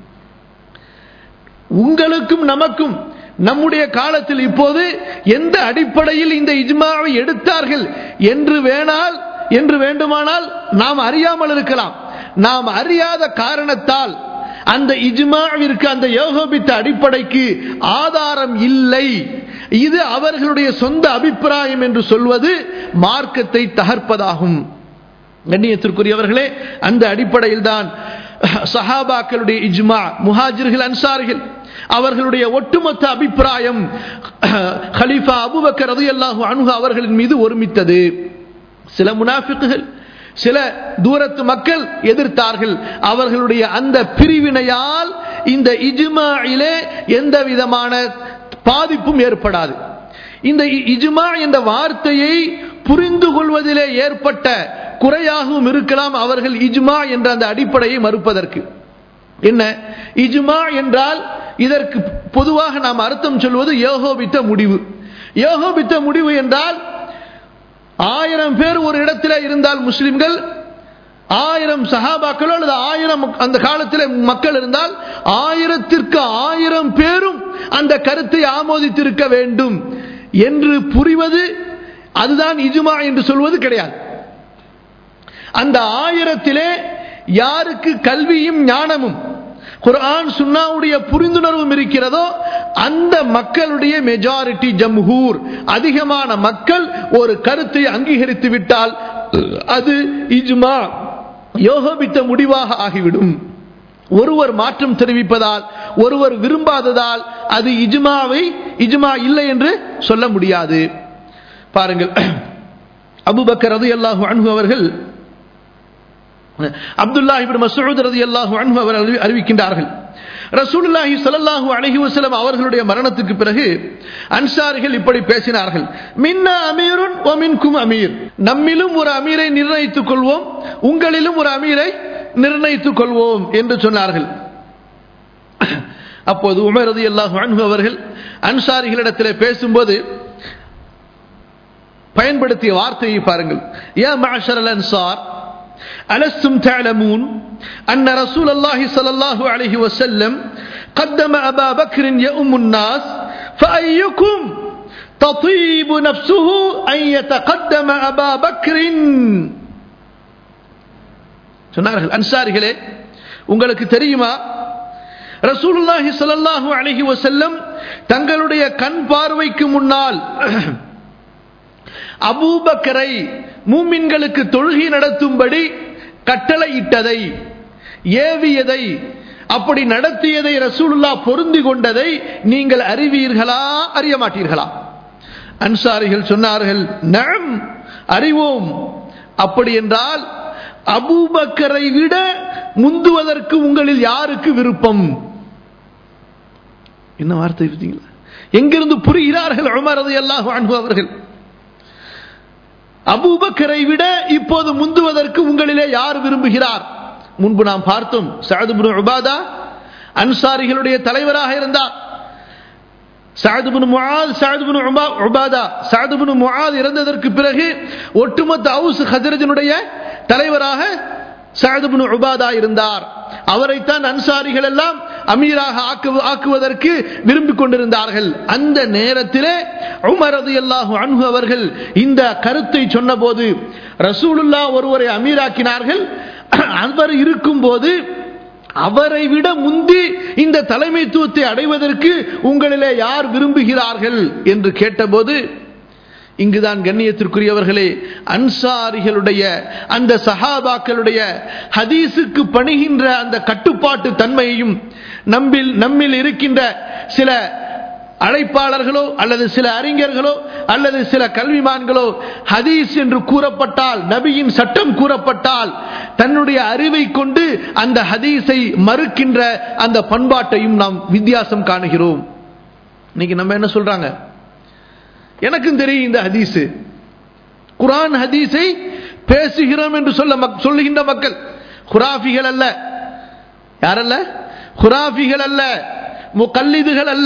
உங்களுக்கும் நமக்கும் நம்முடைய காலத்தில் இப்போது எந்த அடிப்படையில் இந்த இஜ்மாவை எடுத்தார்கள் என்று வேணால் என்று வேண்டுமானால் நாம் அறியாமல் இருக்கலாம் நாம் அறியாத காரணத்தால் அந்த இஜ்மாவிற்கு அந்த யோகோபித்த அடிப்படைக்கு ஆதாரம் இல்லை இது அவர்களுடைய சொந்த அபிப்பிராயம் என்று சொல்வது மார்க்கத்தை தகர்ப்பதாகும் கண்ணியத்திற்குரியவர்களே அந்த அடிப்படையில் தான் சஹாபாக்களுடைய இஜ்மா முஹாஜிர்கள் அன்சார்கள் அவர்களுடைய ஒட்டுமொத்த அபிப்பிராயம் ஹலீஃபா அபுபக்கர் ரலியல்லாஹு அன்ஹு அவர்களின் மீது ஒருமித்தது சில முனாஃபிக்குகள் சில தூரத்து மக்கள் எதிர்த்தார்கள் அவர்களுடைய அந்த பிரிவினையால் இந்த இஜ்மாயிலே எந்த விதமான பாதிப்பும் ஏற்படாது இந்த இஜ்மா என்ற வார்த்தையை புரிந்து கொள்வதிலே ஏற்பட்ட குறையாகவும் இருக்கலாம் அவர்கள் இஜ்மா என்ற அந்த அடிப்படையை மறுப்பதற்கு என்ன இஜ்மா என்றால் இதற்கு பொதுவாக நாம் அர்த்தம் சொல்வது யோகோபித்த முடிவு யோகோபித்த முடிவு என்றால் ஆயிரம் பேர் ஒரு இடத்துல இருந்தால் முஸ்லிம்கள் ஆயிரம் சஹாபாக்களோ அல்லது ஆயிரம் அந்த காலத்தில் மக்கள் இருந்தால் ஆயிரத்திற்கு ஆயிரம் பேரும் அந்த கருத்தை ஆமோதித்திருக்க வேண்டும் என்று புரிவது அதுதான் இஜுமா என்று சொல்வது கிடையாது அந்த ஆயிரத்திலே யாருக்கு கல்வியும் ஞானமும் குர்ஆன் சுன்னாவுடைய புரிந்துணர்வும் இருக்கிறதோ அந்த மக்களுடைய மெஜாரிட்டி ஜம்ஹூர் அதிகமான மக்கள் ஒரு கருத்தை அங்கீகரித்து விட்டால் அது இஜ்மா யோகபித்த முடிவாக ஆகிவிடும் ஒருவர் மாற்றம் தெரிவிப்பதால் ஒருவர் விரும்பாததால் அது இஜ்மாவை இஜ்மா இல்லை என்று சொல்ல முடியாது பாருங்கள் அபுபக்கர் ரதி அல்லாஹு அன்பு அவர்கள் அப்துல்லா இபின் மசூத் ரதி அல்லாஹு அன்பு அவர் அறிவிக்கின்றார்கள் ரசூலுல்லாஹி ஸல்லல்லாஹு அலைஹி வஸல்லம் அவர்களுடைய மரணத்துக்கு பிறகு அன்சாரிகள் இப்படி பேசினார்கள் மின்னா அமீருன் வ மின்கும் அமீர் நம்மிலும் ஒரு அமீரை நிர்ணயித்துக் கொள்வோம் உங்களிலும் ஒரு அமீரை நிர்ணயித்துக் கொள்வோம் என்று சொன்னார்கள் அப்போது உமர் ரலியல்லாஹு அன்ஹு அவர்கள் அன்சாரிகளிடத்தில் பேசும்போது பயன்படுத்திய வார்த்தையை பாருங்கள் யா மஅஷரல் அன்சார் ألستم تعلمون أن رسول الله صلى الله عليه وسلم قدم أبا بكر يؤم الناس فأيكم تطيب نفسه أن يتقدم أبا بكر சொன்னார்கள் அன்சாரிகளே உங்களுக்கு தெரியுமா ரசூலுல்லாஹி ஸல்லல்லாஹு அலைஹி வஸல்லம் தங்களுடைய கண் பார்வைக்கு முன்னால் அபூபக்கரை மூமின்களுக்கு தொழுகை நடத்தும்படி கட்டளையிட்டதை ஏவியதை அப்படி நடத்தியதை ரசூலுல்லா பொருந்தி கொண்டதை நீங்கள் அறிவீர்களா அறிய மாட்டீர்களா அன்சாரிகள் சொன்னார்கள் நம் அறிவோம் அப்படி என்றால் அபூபக்கரை விட முந்துவதற்கு உங்களில் யாருக்கு விருப்பம் என்ன வார்த்தை இருந்தீங்களா எங்கிருந்து புரிகிறார்கள் உமரது எல்லாம் அவர்கள் அபூபக்கரை விட இப்போது முந்துவதற்கு உங்களிலே யார் விரும்புகிறார் முன்பு நாம் பார்த்தோம் சாதுபுன் உபாதா அன்சாரிகளுடைய தலைவராக இருந்தார் சாதுபுன் முஆத் சாதுபுன் உபாதா சாதுபுன் முஆத் இறந்ததற்கு பிறகு ஒட்டுமொத்த ஹவுஸ் ஹஜரஜனுடைய தலைவராக சாதுபுன் உபாதா இருந்தார் அவரைத்தான் அன்சாரிகள் எல்லாம் அமீராக ஆக்குவதற்கு விரும்பிக் கொண்டிருந்தார்கள் அந்த நேரத்திலே உமரது அல்லாஹு அன்ஹு அவர்கள் இந்த கருத்தை சொன்னபோது ரசூலுல்லா ஒருவரை அமீராக்கினார்கள் அவர் இருக்கும் போது அவரை விட முந்தி இந்த தலைமைத்துவத்தை அடைவதற்கு உங்களிலே யார் விரும்புகிறார்கள் என்று கேட்டபோது இங்குதான் கண்ணியத்திற்குரியவர்களே அன்சாரிகளுடைய அந்த சஹாபாக்களுடைய ஹதீஸுக்கு பணிகின்ற அந்த கட்டுப்பாட்டு தன்மையையும் நம்மில் நம்மில் இருக்கின்ற சில அழைப்பாளர்களோ அல்லது சில அறிஞர்களோ அல்லது சில கல்விமான்களோ ஹதீஸ் என்று கூறப்பட்டால் நபியின் சட்டம் கூறப்பட்டால் தன்னுடைய அறிவை கொண்டு அந்த ஹதீஸை மறுக்கின்ற அந்த பண்பாட்டையும் நாம் வித்தியாசம் காணுகிறோம் இன்னைக்கு நம்ம என்ன சொல்றாங்க எனக்கும் தெரியும் இந்த ஹதீஸு குரான் ஹதீஸை பேசுகிறோம் என்று சொல்ல மக்- சொல்லுகின்ற மக்கள் குராஃபிகள் அல்ல யாரல்ல குராஃபிகள் அல்ல முகல்லிதுகள் அல்ல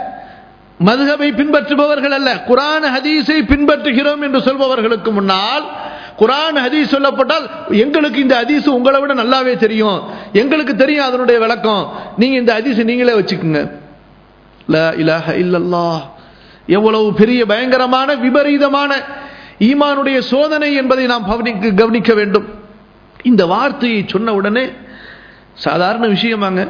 மதுகபை பின்பற்றுபவர்கள் அல்ல குரான் ஹதீஸை பின்பற்றுகிறோம் என்று சொல்பவர்களுக்கு முன்னால் குரான் ஹதீஸ் சொல்லப்பட்டால் எங்களுக்கு இந்த ஹதீஸ் உங்களை விட நல்லாவே தெரியும் எங்களுக்கு தெரியும் அதனுடைய விளக்கம் நீங்க இந்த ஹதீஸ் நீங்களே வச்சுக்கோங்க லா இலாஹ இல்லல்லாஹ் எவ்வளவு பெரிய பயங்கரமான விபரீதமான ஈமானுடைய சோதனை என்பதை நாம் கவனிக்க கவனிக்க வேண்டும் இந்த வார்த்தையை சொன்ன உடனே சாதாரண விஷயமாங்க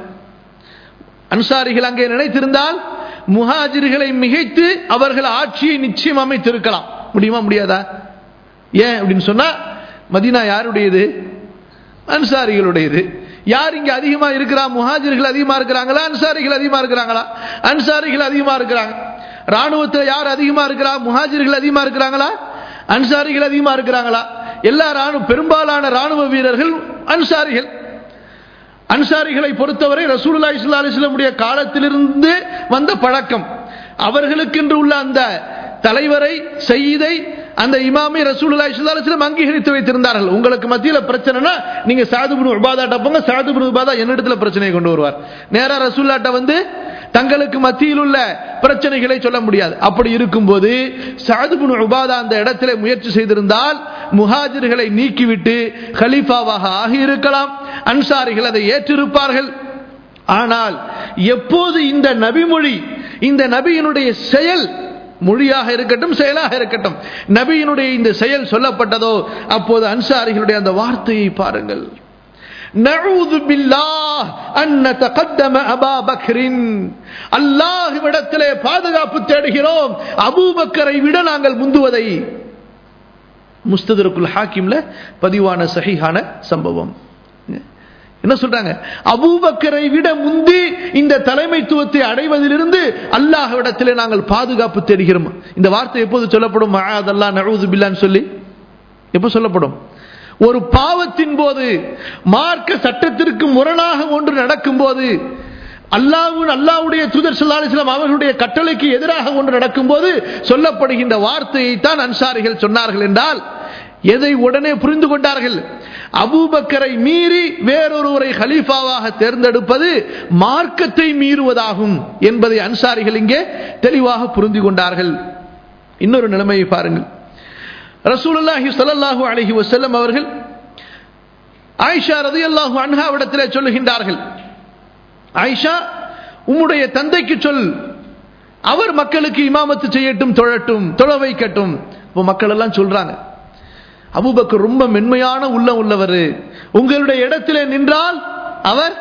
அன்சாரிகள் அங்கே நினைத்திருந்தால் முஹாஜிர்களை மிகைத்து அவர்கள் ஆட்சியை நிச்சயம் அமைத்திருக்கலாம் முடியுமா முடியாதா ஏன் அப்படின்னு சொன்னா மதீனா யாருடையது அன்சாரிகளுடையது யார் இங்க அதிகமா இருக்கிறா முஹாஜிர்கள் அதிகமா இருக்கிறாங்களா அன்சாரிகள் அதிகமா இருக்கிறாங்களா அன்சாரிகள் அதிகமா இருக்கிறாங்க ராணுவத்தில் யார் அதிகமா இருக்கிறா முஹாஜிர்கள் அதிகமா இருக்கிறாங்களா அன்சாரிகள் அதிகமா இருக்கிறாங்களா எல்லா ராணுவ பெரும்பாலான ராணுவ வீரர்கள் அன்சாரிகள் அன்சாரிகளை பொறுத்தவரை ரசூலுல்லாஹி ஸல்லல்லாஹு அலைஹி வஸல்லமுடைய காலத்திலிருந்து வந்த பழக்கம் அவர்களுக்கென்று உள்ள அந்த தலைவரை செய்தை அந்த இமாமை ரசூலுல்லாஹி ஸல்லல்லாஹு அலைஹி வஸல்லம் அங்கீகரித்து வைத்திருந்தார்கள் உங்களுக்கு மத்தியில பிரச்சனைனா நீங்க சாது இப்னு உபாதாட்ட போங்க சாது இப்னு உபாதா என்னிடத்துல பிரச்சனையை கொண்டு வருவார் நேரா ரசூலுல்லாஹ்ட்ட வந்து தங்களுக்கு மத்தியில் உள்ள பிரச்சனைகளை சொல்ல முடியாது அப்படி இருக்கும்போது சாது இப்னு உபாதா அந்த இடத்திலே முயற்சி செய்திருந்தால் முஹாஜிர்களை நீக்கிவிட்டு கலீஃபாவாக ஆகியிருக்கலாம் அன்சாரிகள் அதை ஏற்றிருப்பார்கள் ஆனால் எப்போது இந்த நபிமொழி இந்த நபியினுடைய செயல் மொழியாக இருக்கட்டும் செயலாக இருக்கட்டும் நபியினுடைய இந்த செயல் சொல்லப்பட்டதோ அப்போது அன்சாரிகளுடைய அந்த வார்த்தையை பாருங்கள் நஊது பில்லாஹ் அன் நதகத்தம அபா பக்ரின் அல்லாஹ்விடத்திலே பாதுகாப்பு தேடுகிறோம் அபூபக்கரை விட நாங்கள் முந்துவதை முஸ்ததருக்குல் ஹாக்கிம்ல பதிவான சஹீஹான சம்பவம் என்ன சொல்றாங்க அபூபக்கரை விட முந்தி இந்த தலைமைத்துவத்தை அடைவதிலிருந்து அல்லாஹ்விடத்திலே நாங்கள் பாதுகாப்பு தேடுகிறோம் இந்த வார்த்தை எப்போது சொல்லப்படும் மஆதல்லா நஊது பில்லான்னு சொல்லி எப்போ சொல்லப்படும் ஒரு பாவத்தின் போது மார்க்க சட்டத்திற்கு முரணாக ஒன்று நடக்கும் போது அல்லாஹ்வு அல்லாஹ்வுடைய தூதர் ஸல்லல்லாஹு அலைஹி வஸல்லம் அவர்களுடைய கட்டளைக்கு எதிராக ஒன்று நடக்கும்போது சொல்லப்படுகின்ற வார்த்தையை தான் அன்சாரிகள் சொன்னார்கள் என்றால் எதை உடனே புரிந்து கொண்டார்கள் அபூபக்கரை மீறி வேறொருவரை ஹலீஃபாவாக தேர்ந்தெடுப்பது மார்க்கத்தை மீறுவதாகும் என்பதை அன்சாரிகள் இங்கே தெளிவாக புரிந்து கொண்டார்கள் இன்னொரு நிலைமையை பாருங்கள் ரசூலுல்லாஹி ஸல்லல்லாஹு அலைஹி வஸல்லம் அவர்கள் ஆயிஷா ரலியல்லாஹு அன்ஹாவிடத்திலே சொல்லுகின்றார்கள் ஆயிஷா உம்முடைய தந்தைக்கு சொல் அவர் மக்களுக்கு இமாமத்து செய்யட்டும் தொழட்டும் தொழ வைக்கட்டும் இப்போ மக்கள் எல்லாம் சொல்றாங்க அபூபக்கர் ரொம்ப மென்மையான உள்ளம் உள்ளவர் உங்களுடைய இடத்திலே நின்றால் அவர்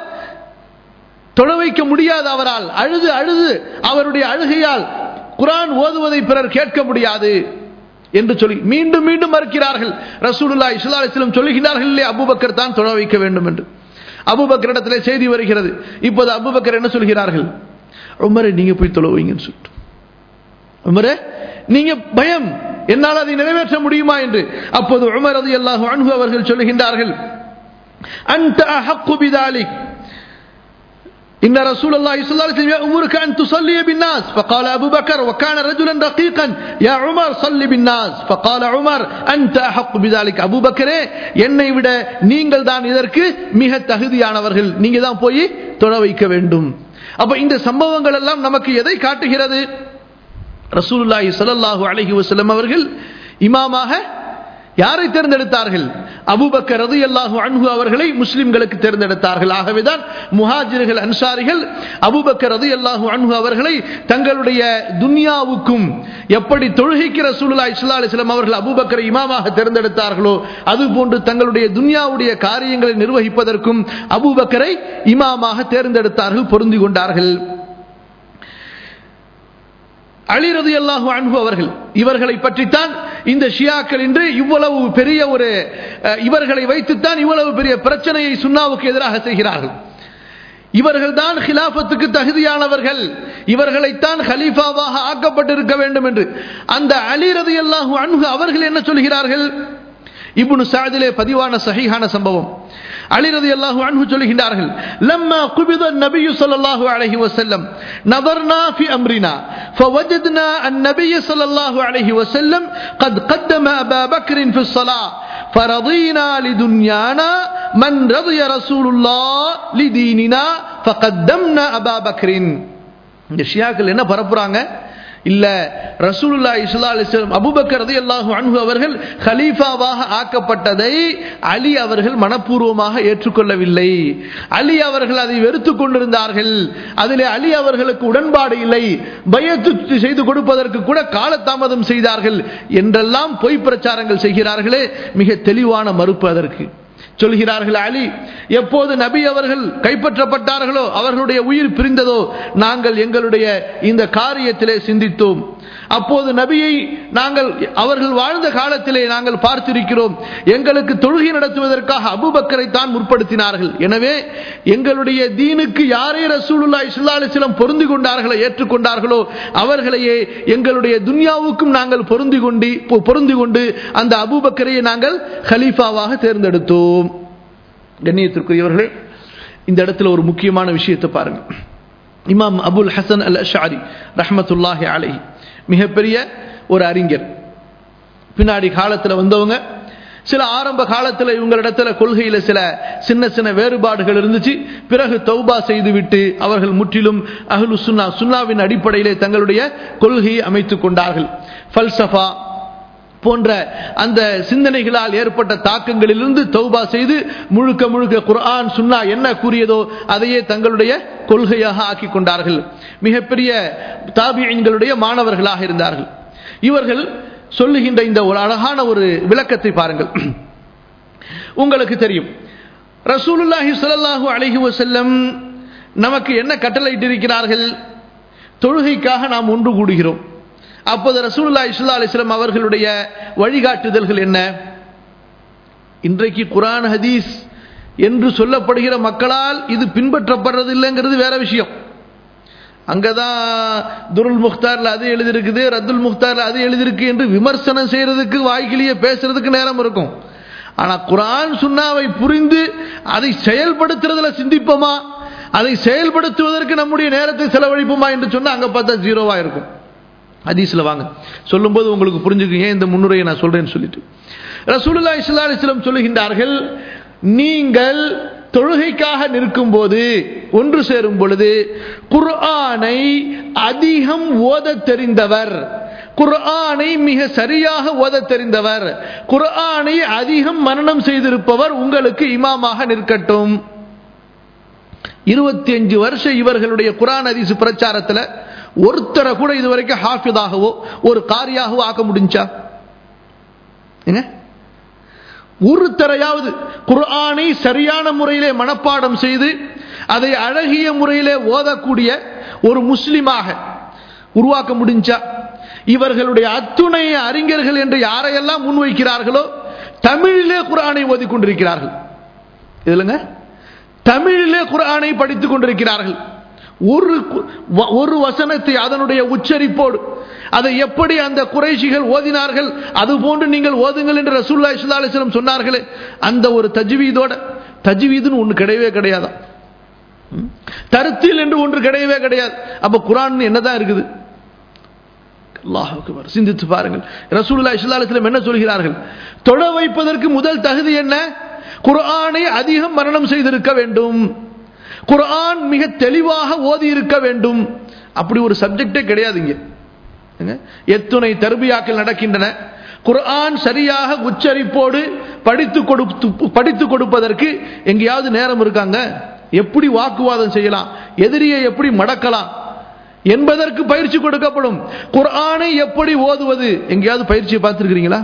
தொழ வைக்க முடியாது அவரால் அழுது அழுது அவருடைய அழுகையால் குரான் ஓதுவதை பிறர் கேட்க முடியாது என்று சொல்லி மீண்டும் மீண்டும் மறுக்கிறார்கள் ரசூலுல்லாஹி ஸல்லல்லாஹு அலைஹி வஸல்லம் சொல்லுகிறார்கள் இல்லையா அபூபக்கர் தான் தொழ வைக்க வேண்டும் என்று அபூபக்கர் இடத்திலே செய்தி வருகிறது இப்போது அபூபக்கர் என்ன சொல்கிறார்கள் உமரே நீங்க போய் தொழ வைங்கன்னு சொல்லிட்டு உமரே நீங்க பயம் என்னால் அதை நிறைவேற்ற முடியுமா என்று அப்போது உமர் ரலியல்லாஹு அன்ஹு அவர்கள் சொல்லுகின்றார்கள் அன்த அஹக்கு பிதாலிக் إن رسول الله صلى الله عليه وسلم يأمرك أن تصلي بالناس فقال أبو بكر وكان رجلا رقيقا يا عمر صلي بالناس فقال عمر أنت أحق بذلك أبو بكر என்னை விட நீங்கள் தான் இதற்கு மிக தகுதியானவர்கள் நீங்க தான் போய் தொழ வைக்க வேண்டும் அப்ப இந்த சம்பவங்கள் எல்லாம் நமக்கு எதை காட்டுகிறது ரசூலுல்லாஹி ஸல்லல்லாஹு அலைஹி வஸல்லம் அவர்கள் இமாமாக யாரை தேர்ந்தெடுத்தார்கள் அபூபக்கர் ரலியல்லாஹு அன்ஹு அவர்களை முஸ்லிம்களுக்கு தேர்ந்தெடுத்தார்கள் ஆகவேதான் முஹாஜிர்கள் அன்சாரிகள் அபூபக்கர் ரலியல்லாஹு அன்ஹு அவர்களை தங்களுடைய துன்யாவுக்கும் எப்படி தொழுகைக்கு ரசூலுல்லாஹி ஸல்லல்லாஹு அலைஹி வஸல்லம் அவர்கள் அபூபக்கரை இமாமாக தேர்ந்தெடுத்தார்களோ அதுபோன்று தங்களுடைய துன்யாவுடைய காரியங்களை நிர்வகிப்பதற்கும் அபூபக்கரை இமாமாக தேர்ந்தெடுத்தார்கள் பொருந்தி கொண்டார்கள் அலி ரதி அல்லாஹு அன்பு அவர்கள் இவர்களை பற்றித்தான் இந்த ஷியாக்கள் இன்று இவ்வளவு பெரிய ஒரு அஹ், இவர்களை வைத்துத்தான் இவ்வளவு பெரிய பிரச்சனையை சுன்னாவுக்கு எதிராக செய்கிறார்கள் இவர்கள் தான் ஹிலாபத்துக்கு தகுதியானவர்கள் இவர்களைத்தான் ஹலீஃபாவாக ஆக்கப்பட்டிருக்க வேண்டும் என்று அந்த அலி ரதியல்லாஹு அன்ஹு அவர்கள் என்ன சொல்கிறார்கள் இப்னு சாதிலே பதிவான சஹீஹான சம்பவம் அலி ரதியல்லாஹு அன்ஹு சொல்கின்றார்கள் லம்மா குபித النبي صلى الله عليه وسلم نظرنا في امرنا فوجدنا النبي صلى الله عليه وسلم قد قدم ابا بكر في الصلاه فرضينا لدنيانا من رضي رسول الله لديننا فقدمنا ابا بكر இந்த ஷியாக்கள் என்ன பரப்புறாங்க இல்ல ரசூலுல்லா இஸ்லா அலிஸ்லாம் அபுபக்கர் ரதி அல்லாஹு அன்ஹு அவர்கள் ஹலீஃபாவாக ஆக்கப்பட்டதை அலி அவர்கள் மனப்பூர்வமாக ஏற்றுக்கொள்ளவில்லை அலி அவர்கள் அதை வெறுத்து கொண்டிருந்தார்கள் அதிலே அலி அவர்களுக்கு உடன்பாடு இல்லை பயத்து செய்து கொடுப்பதற்கு கூட காலதாமதம் செய்தார்கள் என்றெல்லாம் பொய் பிரச்சாரங்கள் செய்கிறார்களே மிக தெளிவான மறுப்பு அதற்கு சொல்கிறார்கள் அலி எப்போது நபி அவர்கள் கைப்பற்றப்பட்டார்களோ அவர்களுடைய உயிர் பிரிந்ததோ நாங்கள் எங்களுடைய இந்த காரியத்திலே சிந்தித்தோம் அப்போது நபியை நாங்கள் அவர்கள் வாழ்ந்த காலத்திலே நாங்கள் பார்த்திருக்கிறோம் எங்களுக்கு தொழுகை நடத்துவதற்காக அபுபக்கரை தான் முற்படுத்தினார்கள் எனவே எங்களுடைய தீனுக்கு யாரே ரசூலுல்லா இஸ்லாலிசிலம் பொருந்தி கொண்டார்களோ ஏற்றுக்கொண்டார்களோ அவர்களையே எங்களுடைய துன்யாவுக்கும் நாங்கள் பொருந்தி கொண்டு பொருந்தி கொண்டு அந்த அபுபக்கரையை நாங்கள் ஹலீஃபாவாக தேர்ந்தெடுத்தோம் கண்ணியத்திற்குரியவர்களே இந்த இடத்துல ஒரு முக்கியமான விஷயத்தை பாருங்க இமாம் அபுல் ஹசன் அல் அஷாரி ரஹமத்துல்லாஹி அலை மிகப்பெரிய ஒரு அறிஞர் பின்னாடி காலத்தில் வந்தவங்க சில ஆரம்ப காலத்தில் இவங்களிடத்துல கொள்கையில் சில சின்ன சின்ன வேறுபாடுகள் இருந்துச்சு பிறகு தௌபா செய்துவிட்டு அவர்கள் முற்றிலும் அஹ்லு சுன்னா சுன்னாவின் அடிப்படையிலே தங்களுடைய கொள்கையை அமைத்துக் கொண்டார்கள் ஃபல்சஃபா போன்ற அந்த சிந்தனைகளால் ஏற்பட்ட தாக்கங்களிலிருந்து தௌபா செய்து முழுக்க முழுக்க குர்ஆன் சுன்னா என்ன கூறியதோ அதையே தங்களுடைய கொள்கையாக ஆக்கி கொண்டார்கள் மிகப்பெரிய தாபியங்களுடைய மாணவர்களாக இருந்தார்கள் இவர்கள் சொல்லுகின்ற இந்த ஒரு அழகான ஒரு விளக்கத்தை பாருங்கள் உங்களுக்கு தெரியும் ரசூலுல்லாஹி ஸல்லல்லாஹு அலைஹி வஸல்லம் நமக்கு என்ன கட்டளையிட்டிருக்கிறார்கள் தொழுகைக்காக நாம் ஒன்று கூடுகிறோம் அப்போது ரசூலுல்லா இஸ்லா அலிஸ்லாம் அவர்களுடைய வழிகாட்டுதல்கள் என்ன இன்றைக்கு குரான் ஹதீஸ் என்று சொல்லப்படுகிற மக்களால் இது பின்பற்றப்படுறது இல்லைங்கிறது வேற விஷயம் அங்கதான் துருல் முக்தார்ல அது எழுதிருக்குது ரத்துல் முக்தார்ல அது எழுதிருக்கு என்று விமர்சனம் செய்யறதுக்கு வாய்க்கிலேயே பேசுறதுக்கு நேரம் இருக்கும் ஆனா குரான் சுண்ணாவை புரிந்து அதை செயல்படுத்துறதுல சிந்திப்போமா அதை செயல்படுத்துவதற்கு நம்முடைய நேரத்தை செலவழிப்போமா என்று சொன்னா அங்க பார்த்தா ஜீரோவா இருக்கும் ஹதீஸ்ல வாங்க சொல்லும்போது உங்களுக்கு புரிஞ்சுக்கு ஏன் இந்த முன்னுரையை நான் சொல்றேன்னு சொல்லிட்டு ரசூலுல்லா இஸ்லா அலிஸ்லம் சொல்லுகின்றார்கள் நீங்கள் தொழுகைக்காக நிற்கும் போது ஒன்று சேரும் பொழுது குர்ஆனை அதிகம் ஓத தெரிந்தவர் குர்ஆனை மிக சரியாக ஓத தெரிந்தவர் குர்ஆனை அதிகம் மரணம் செய்திருப்பவர் உங்களுக்கு இமாமாக நிற்கட்டும் இருபத்தி அஞ்சு வருஷம் இவர்களுடைய குரான் அதிசு பிரச்சாரத்தில் ஒருத்தரை கூட இதுவரைக்கும் ஹாஃபிதாகவோ ஒரு காரியாகவோ ஆக்க முடிஞ்சா என்ன ஒருத்தரையாவது குர்ஆனை சரியான முறையிலே மனப்பாடம் செய்து அதை அழகிய முறையிலே ஓதக்கூடிய ஒரு முஸ்லிமாக உருவாக்க முடிஞ்சா இவர்களுடைய அத்துணை அறிஞர்கள் என்று யாரையெல்லாம் முன்வைக்கிறார்களோ தமிழிலே குரானை ஓதிக்கொண்டிருக்கிறார்கள் இதுலங்க தமிழிலே குரானை படித்துக் கொண்டிருக்கிறார்கள் ஒரு ஒரு வசனத்தை அதனுடைய உச்சரிப்போடு அதை எப்படி அந்த குறைஷிகள் ஓதினார்கள் அது போன்று நீங்கள் ஓதுங்கள் என்று ரசூல்லா இஸ்லா அலிஸ்லம் சொன்னார்களே அந்த ஒரு தஜ்வீதோட தஜ்வீதுன்னு ஒன்று கிடையவே கிடையாதான் தருத்தில் என்று ஒன்று கிடையவே கிடையாது அப்ப குரான் என்னதான் இருக்குது அல்லாஹுக்கு சிந்தித்து பாருங்கள் ரசூல்லா இஸ்லா அலிஸ்லம் என்ன சொல்கிறார்கள் தொழ வைப்பதற்கு முதல் தகுதி என்ன குர்ஆனை அதிகம் மரணம் செய்திருக்க வேண்டும் குர்ஆன் மிக தெளிவாக ஓதி இருக்க வேண்டும் அப்படி ஒரு சப்ஜெக்டே கிடையாது இங்க எத்துணை தர்பியாக்கள் நடக்கின்றன குர்ஆன் சரியாக உச்சரிப்போடு படித்து கொடுத்து படித்து கொடுப்பதற்கு எங்கேயாவது நேரம் இருக்காங்க எப்படி வாக்குவாதம் செய்யலாம் எதிரியை எப்படி மடக்கலாம் என்பதற்கு பயிற்சி கொடுக்கப்படும் குர்ஆனை எப்படி ஓதுவது எங்கேயாவது பயிற்சியை பார்த்துருக்கிறீங்களா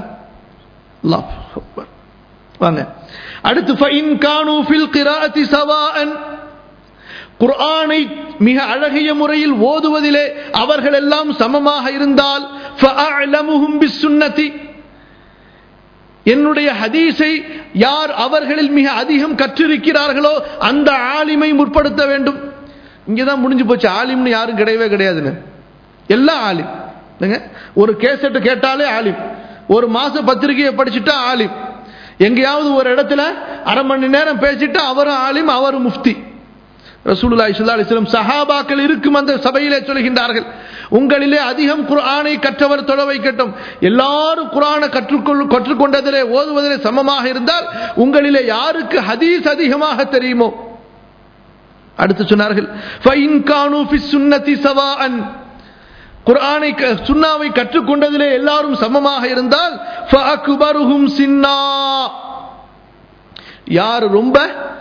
வாங்க அடுத்து ஃபைன் கானு ஃபில் கிராஅத்தி சவாஅன் குர்ஆனை மிக அழகிய முறையில் ஓதுவதிலே அவர்கள் எல்லாம் சமமாக இருந்தால் ஃபஅலமுஹும் பிஸ்ஸுன்னதி என்னுடைய ஹதீஸை யார் அவர்களில் மிக அதிகம் கற்றிருக்கிறார்களோ அந்த ஆலிமை முற்படுத்த வேண்டும் இங்கே தான் முடிஞ்சு போச்சு ஆலிம்னு யாரும் கிடையவே கிடையாதுன்னு எல்லாம் ஆலிம் என்னங்க? ஒரு கேசட்டு கேட்டாலே ஆலிம் ஒரு மாச பத்திரிகையை படிச்சுட்டா ஆலிம் எங்கேயாவது ஒரு இடத்துல அரை மணி நேரம் பேசிட்டு அவரும் ஆலிம் அவரும் முஃப்தி ரசூலுல்லாஹி ஸல்லல்லாஹு அலைஹி வஸல்லம் சஹாபாக்கள் இருக்கும் அந்த சபையிலே சொல்கின்றார்கள் உங்களிலே அதிகம் குர்ஆனை கற்றவர் தொழ வைக்கட்டும் எல்லாரும் குர்ஆனை கற்றுக்கொள் கற்றுக்கொண்டதிலே ஓதுவதிலே சமமாக இருந்தால் உங்களிலே யாருக்கு ஹதீஸ் அதிகமாக தெரியுமோ அடுத்து சொன்னார்கள் ஃபைன் கானு ஃபி சுன்னதி சவாஅன் குர்ஆனை க- சுன்னாவை கற்றுக்கொண்டதிலே எல்லாரும் சமமாக இருந்தால் ஃபஅக்பருஹும் சின்னா யார் ரொம்ப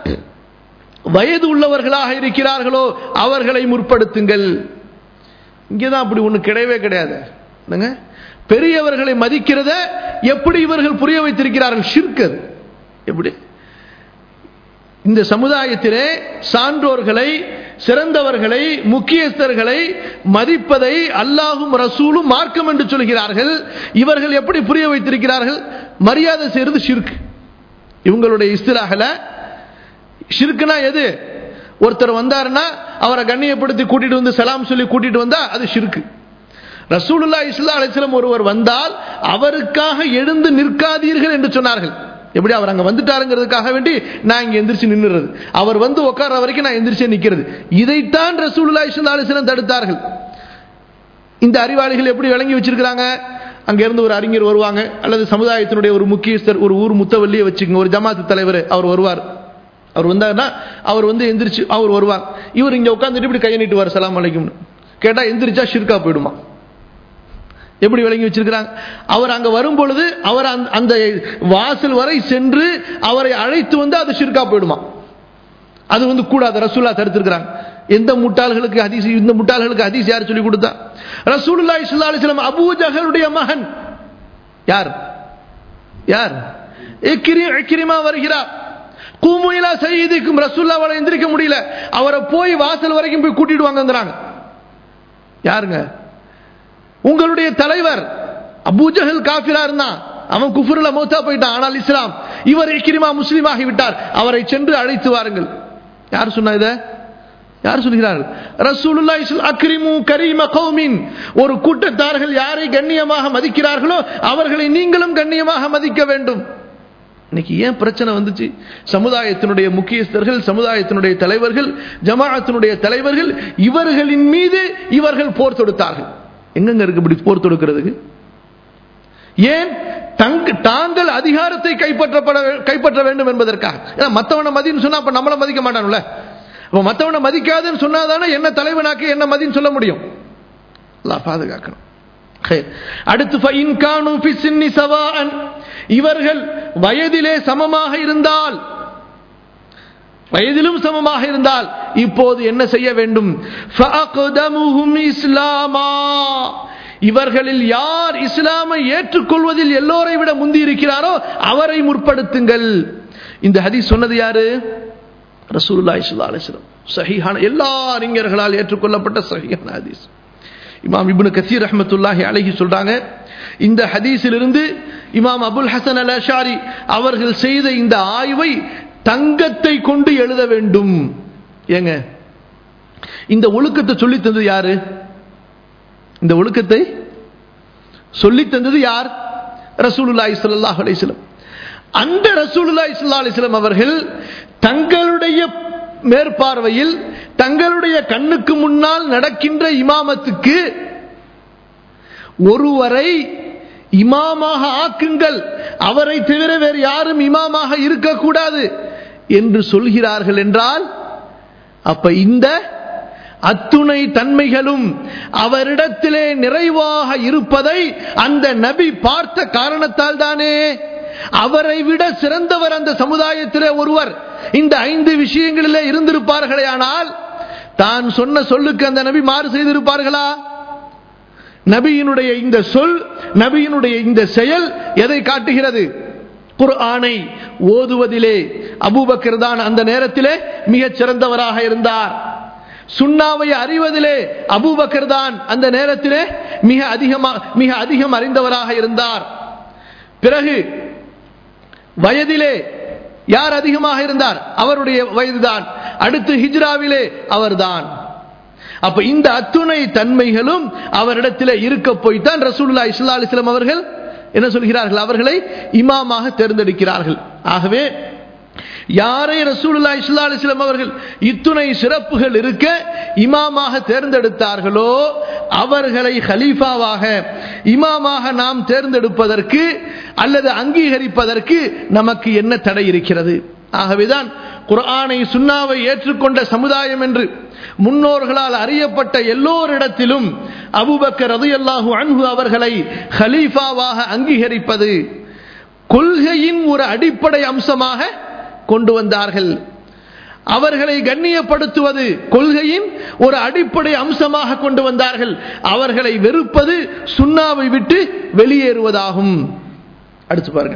வயது உள்ளவர்களாக இருக்கிறார்களோ அவர்களை முற்படுத்துங்கள் இங்கேதான் அப்படி ஒண்ணு கிடையவே கிடையாது என்னங்க பெரியவர்களை மதிக்கிறத எப்படி இவர்கள் புரிய வைத்திருக்கிறார்கள் ஷிர்க் அது எப்படி இந்த சமுதாயத்திலே சான்றோர்களை சிறந்தவர்களை முக்கியஸ்தர்களை மதிப்பதை அல்லாஹும் ரசூலும் மார்க்கம் என்று சொல்கிறார்கள் இவர்கள் எப்படி புரிய வைத்திருக்கிறார்கள் மரியாதை செய்யறது ஷிர்க் இவங்களுடைய இஸ்திலாகல ஷிர்க்குனா எது ஒருத்தர் வந்தாருன்னா அவரை கண்ணியப்படுத்தி கூட்டிட்டு வந்து சலாம் சொல்லி கூட்டிட்டு வந்தா அது ஷிர்க்கு ரசூலுல்லா இஸ்லா அலிஸ்லம் ஒருவர் வந்தால் அவருக்காக எழுந்து நிற்காதீர்கள் என்று சொன்னார்கள் எப்படி அவர் அங்க வந்துட்டாருங்கிறதுக்காக வேண்டி நான் இங்க எந்திரிச்சு நின்னுறது அவர் வந்து உட்கார்ற வரைக்கும் நான் எந்திரிச்சே நிக்கிறது இதைத்தான் ரசூலுல்லா இஸ்லா அலிஸ்லம் தடுத்தார்கள் இந்த அறிவாளிகள் எப்படி விளங்கி வச்சிருக்கிறாங்க அங்க இருந்து ஒரு அறிஞர் வருவாங்க அல்லது சமுதாயத்தினுடைய ஒரு முக்கியஸ்தர் ஒரு ஊர் முத்தவல்லியை வச்சுக்கோங்க ஒரு ஜமாத்து தலைவர் அவர் வருவார் அவர் வந்தாருன்னா அவர் வந்து எந்திரிச்சு அவர் வருவார் இவர் இங்க உட்காந்துட்டு இப்படி கையை நீட்டுவார் சலாம் அலைக்கும் கேட்டா எந்திரிச்சா ஷிர்கா போயிடுமா எப்படி விளங்கி வச்சிருக்கிறாங்க அவர் அங்க வரும் பொழுது அவர் அந்த- அந்த வாசல் வரை சென்று அவரை அழைத்து வந்து அது ஷிர்கா போயிடுமா அது வந்து கூடாது ரசூல்லா தடுத்திருக்கிறாங்க எந்த முட்டாள்களுக்கு ஹதீஸ் இந்த முட்டாள்களுக்கு ஹதீஸ் யார் சொல்லி கொடுத்தா ரசூலுல்லாஹி ஸல்லல்லாஹு அலைஹி வஸல்லம் அபூ ஜஹலுடைய மகன் யார் யார் இக்ரி இக்ரிமா வருகிறார் கூமு இலா சையீதிக்கும் ரசூலுல்லாஹ் எந்திரிக்க முடியல அவரை போய் வாசல் வரைக்கும் போய் கூட்டிட்டு வாங்கங்கறாங்க யாருங்க உங்களுடைய தலைவர் அபூஜஹல் காஃபிரா இருந்தான் அவன் குஃபுர்ல மௌத்தா போயிட்டான் ஆனால் இஸ்லாம் இவர் இக்ரிமா முஸ்லீம் ஆகிவிட்டார் அவரை சென்று அழைத்து வாருங்கள் யார் சொன்னா இத யார் சொல்கிறார்கள் ரசூலுல்லாஹி ஸல் அக்ரிமு கரீம கௌமின் ஒரு கூட்டத்தார்கள் யாரை கண்ணியமாக மதிக்கிறார்களோ அவர்களை நீங்களும் கண்ணியமாக மதிக்க வேண்டும் இன்னைக்கு ஏன் பிரச்சனை வந்துச்சு சமுதாயத்தினுடைய முக்கியஸ்தர்கள் சமுதாயத்தினுடைய தலைவர்கள் ஜமாஅத்தினுடைய தலைவர்கள் இவர்களின் மீது இவர்கள் போர் தொடுத்தார்கள் எங்கெங்க இருக்கு இப்படி போர் தொடுக்கிறதுக்கு ஏன் தங்க தாங்கள் அதிகாரத்தை கைப்பற்றப்பட கைப்பற்ற வேண்டும் என்பதற்காக ஏன்னா மத்தவனை மதின்னு சொன்னா அப்ப நம்மள மதிக்க மாட்டானுல்ல அப்ப மத்தவனை மதிக்காதுன்னு சொன்னாதானே என்ன தலைவனாக்கி என்ன மதின்னு சொல்ல முடியும் அல்லாஹ் பாதுகாக்கணும் ஹைர். அடுத்து فَإِنْ كَانُوا فِي السِّنِّ سَوَاءً இவர்கள் வயதிலே சமமாக இருந்தால் வயதிலும் சமமாக இருந்தால் இப்போது என்ன செய்ய வேண்டும் فَأَقْدَمُهُمْ இஸ்லாமா இவர்களில் யார் இஸ்லாமை ஏற்றுக்கொள்வதில் எல்லோரை விட முந்தி இருக்கிறாரோ அவரை முற்படுத்துங்கள் இந்த ஹதீஸ் சொன்னது யாரு ரசூலுல்லாஹி ஸல்லல்லாஹு அலைஹி வஸல்லம் சஹீஹான எல்லா அறிஞர்களால் ஏற்றுக்கொள்ளப்பட்ட சஹீஹான ஹதீஸ் இமாம் இப்னு கசீர் ரஹ்மத்துல்லாஹி அலைஹி சொல்றாங்க இந்த ஹதீஸிலிருந்து இமாம் அபுல் ஹசன் அல் அஷாரி அவர்கள் செய்த இந்த ஆய்வை தங்கத்தை கொண்டு எழுத வேண்டும் ஏங்க இந்த ஒழுக்கத்தை சொல்லி தந்தது யாரு இந்த ஒழுக்கத்தை சொல்லி தந்தது யார் ரசூலுல்லாஹி ஸல்லல்லாஹு அலைஹி வஸல்லம் அந்த ரசூலுல்லாஹி ஸல்லல்லாஹு அலைஹி வஸல்லம் அவர்கள் தங்களுடைய மேற்பார்வையில் தங்களுடைய கண்ணுக்கு முன்னால் நடக்கின்ற இமாமத்துக்கு ஒருவரை இமாமாக ஆக்குங்கள் அவரை தவிர வேறு யாரும் இமாமாக இருக்கக்கூடாது என்று சொல்கிறார்கள் என்றால் அப்ப இந்த அத்துணை தன்மைகளும் அவரிடத்திலே நிறைவாக இருப்பதை அந்த நபி பார்த்த காரணத்தால் தானே அவரை விட சிறந்தவர் அந்த சமுதாயத்திலே ஒருவர் இந்த ஐந்து விஷயங்களிலே இருந்திருப்பார்களே ஆனால் தான் சொன்ன சொல்லுக்கு அந்த நபி மாறு செய்திருப்பார்களா நபியினுடைய இந்த சொல் நபியினுடைய இந்த செயல் எதை காட்டுகிறது குர்ஆனை ஓதுவதிலே அபூபக்கர் தான் அந்த நேரத்திலே மிகச் சிறந்தவராக இருந்தார் சுண்ணாவை அறிவதிலே அபூபக்கர் தான் அந்த நேரத்திலே மிக அதிகமா மிக அதிகம் அறிந்தவராக இருந்தார் பிறகு வயதிலே யார் அதிகமாக இருந்தார் அவருடைய வயதுதான் அடுத்து ஹிஜ்ராவிலே அவர்தான் அப்ப இந்த அத்துணை தன்மைகளும் அவரிடத்தில் இருக்க போய்தான் ரசூலுல்லாஹி ஸல்லல்லாஹு அலைஹி வஸல்லம் அவர்கள் என்ன சொல்கிறார்கள் அவர்களை இமாமாக தேர்ந்தெடுக்கிறார்கள் ஆகவே யாரை ரசூலுல்லாஹி ஸல்லல்லாஹு அலைஹி வஸல்லம் அவர்கள் இத்துணை சிறப்புகள் இருக்க இமாமாக தேர்ந்தெடுத்தார்களோ அவர்களை ஹலீஃபாவாக இமாமாக நாம் தேர்ந்தெடுப்பதற்கு அல்லது அங்கீகரிப்பதற்கு நமக்கு என்ன தடை இருக்கிறது ஆகவேதான் குர்ஆனை சுன்னாவை ஏற்றுக்கொண்ட சமுதாயம் என்று முன்னோர்களால் அறியப்பட்ட எல்லோரிடத்திலும் அபுபக்கர் ரலியல்லாஹு அன்ஹு அவர்களை ஹலீஃபாவாக அங்கீகரிப்பது கொள்கையின் ஒரு அடிப்படை அம்சமாக கொண்டு வந்தார்கள் அவர்களை கண்ணியப்படுத்துவது கொள்கையின் ஒரு அடிப்படை அம்சமாக கொண்டு வந்தார்கள் அவர்களை வெறுப்பது சுண்ணாவை விட்டு வெளியேறுவதாகும் அடுத்து பாருங்க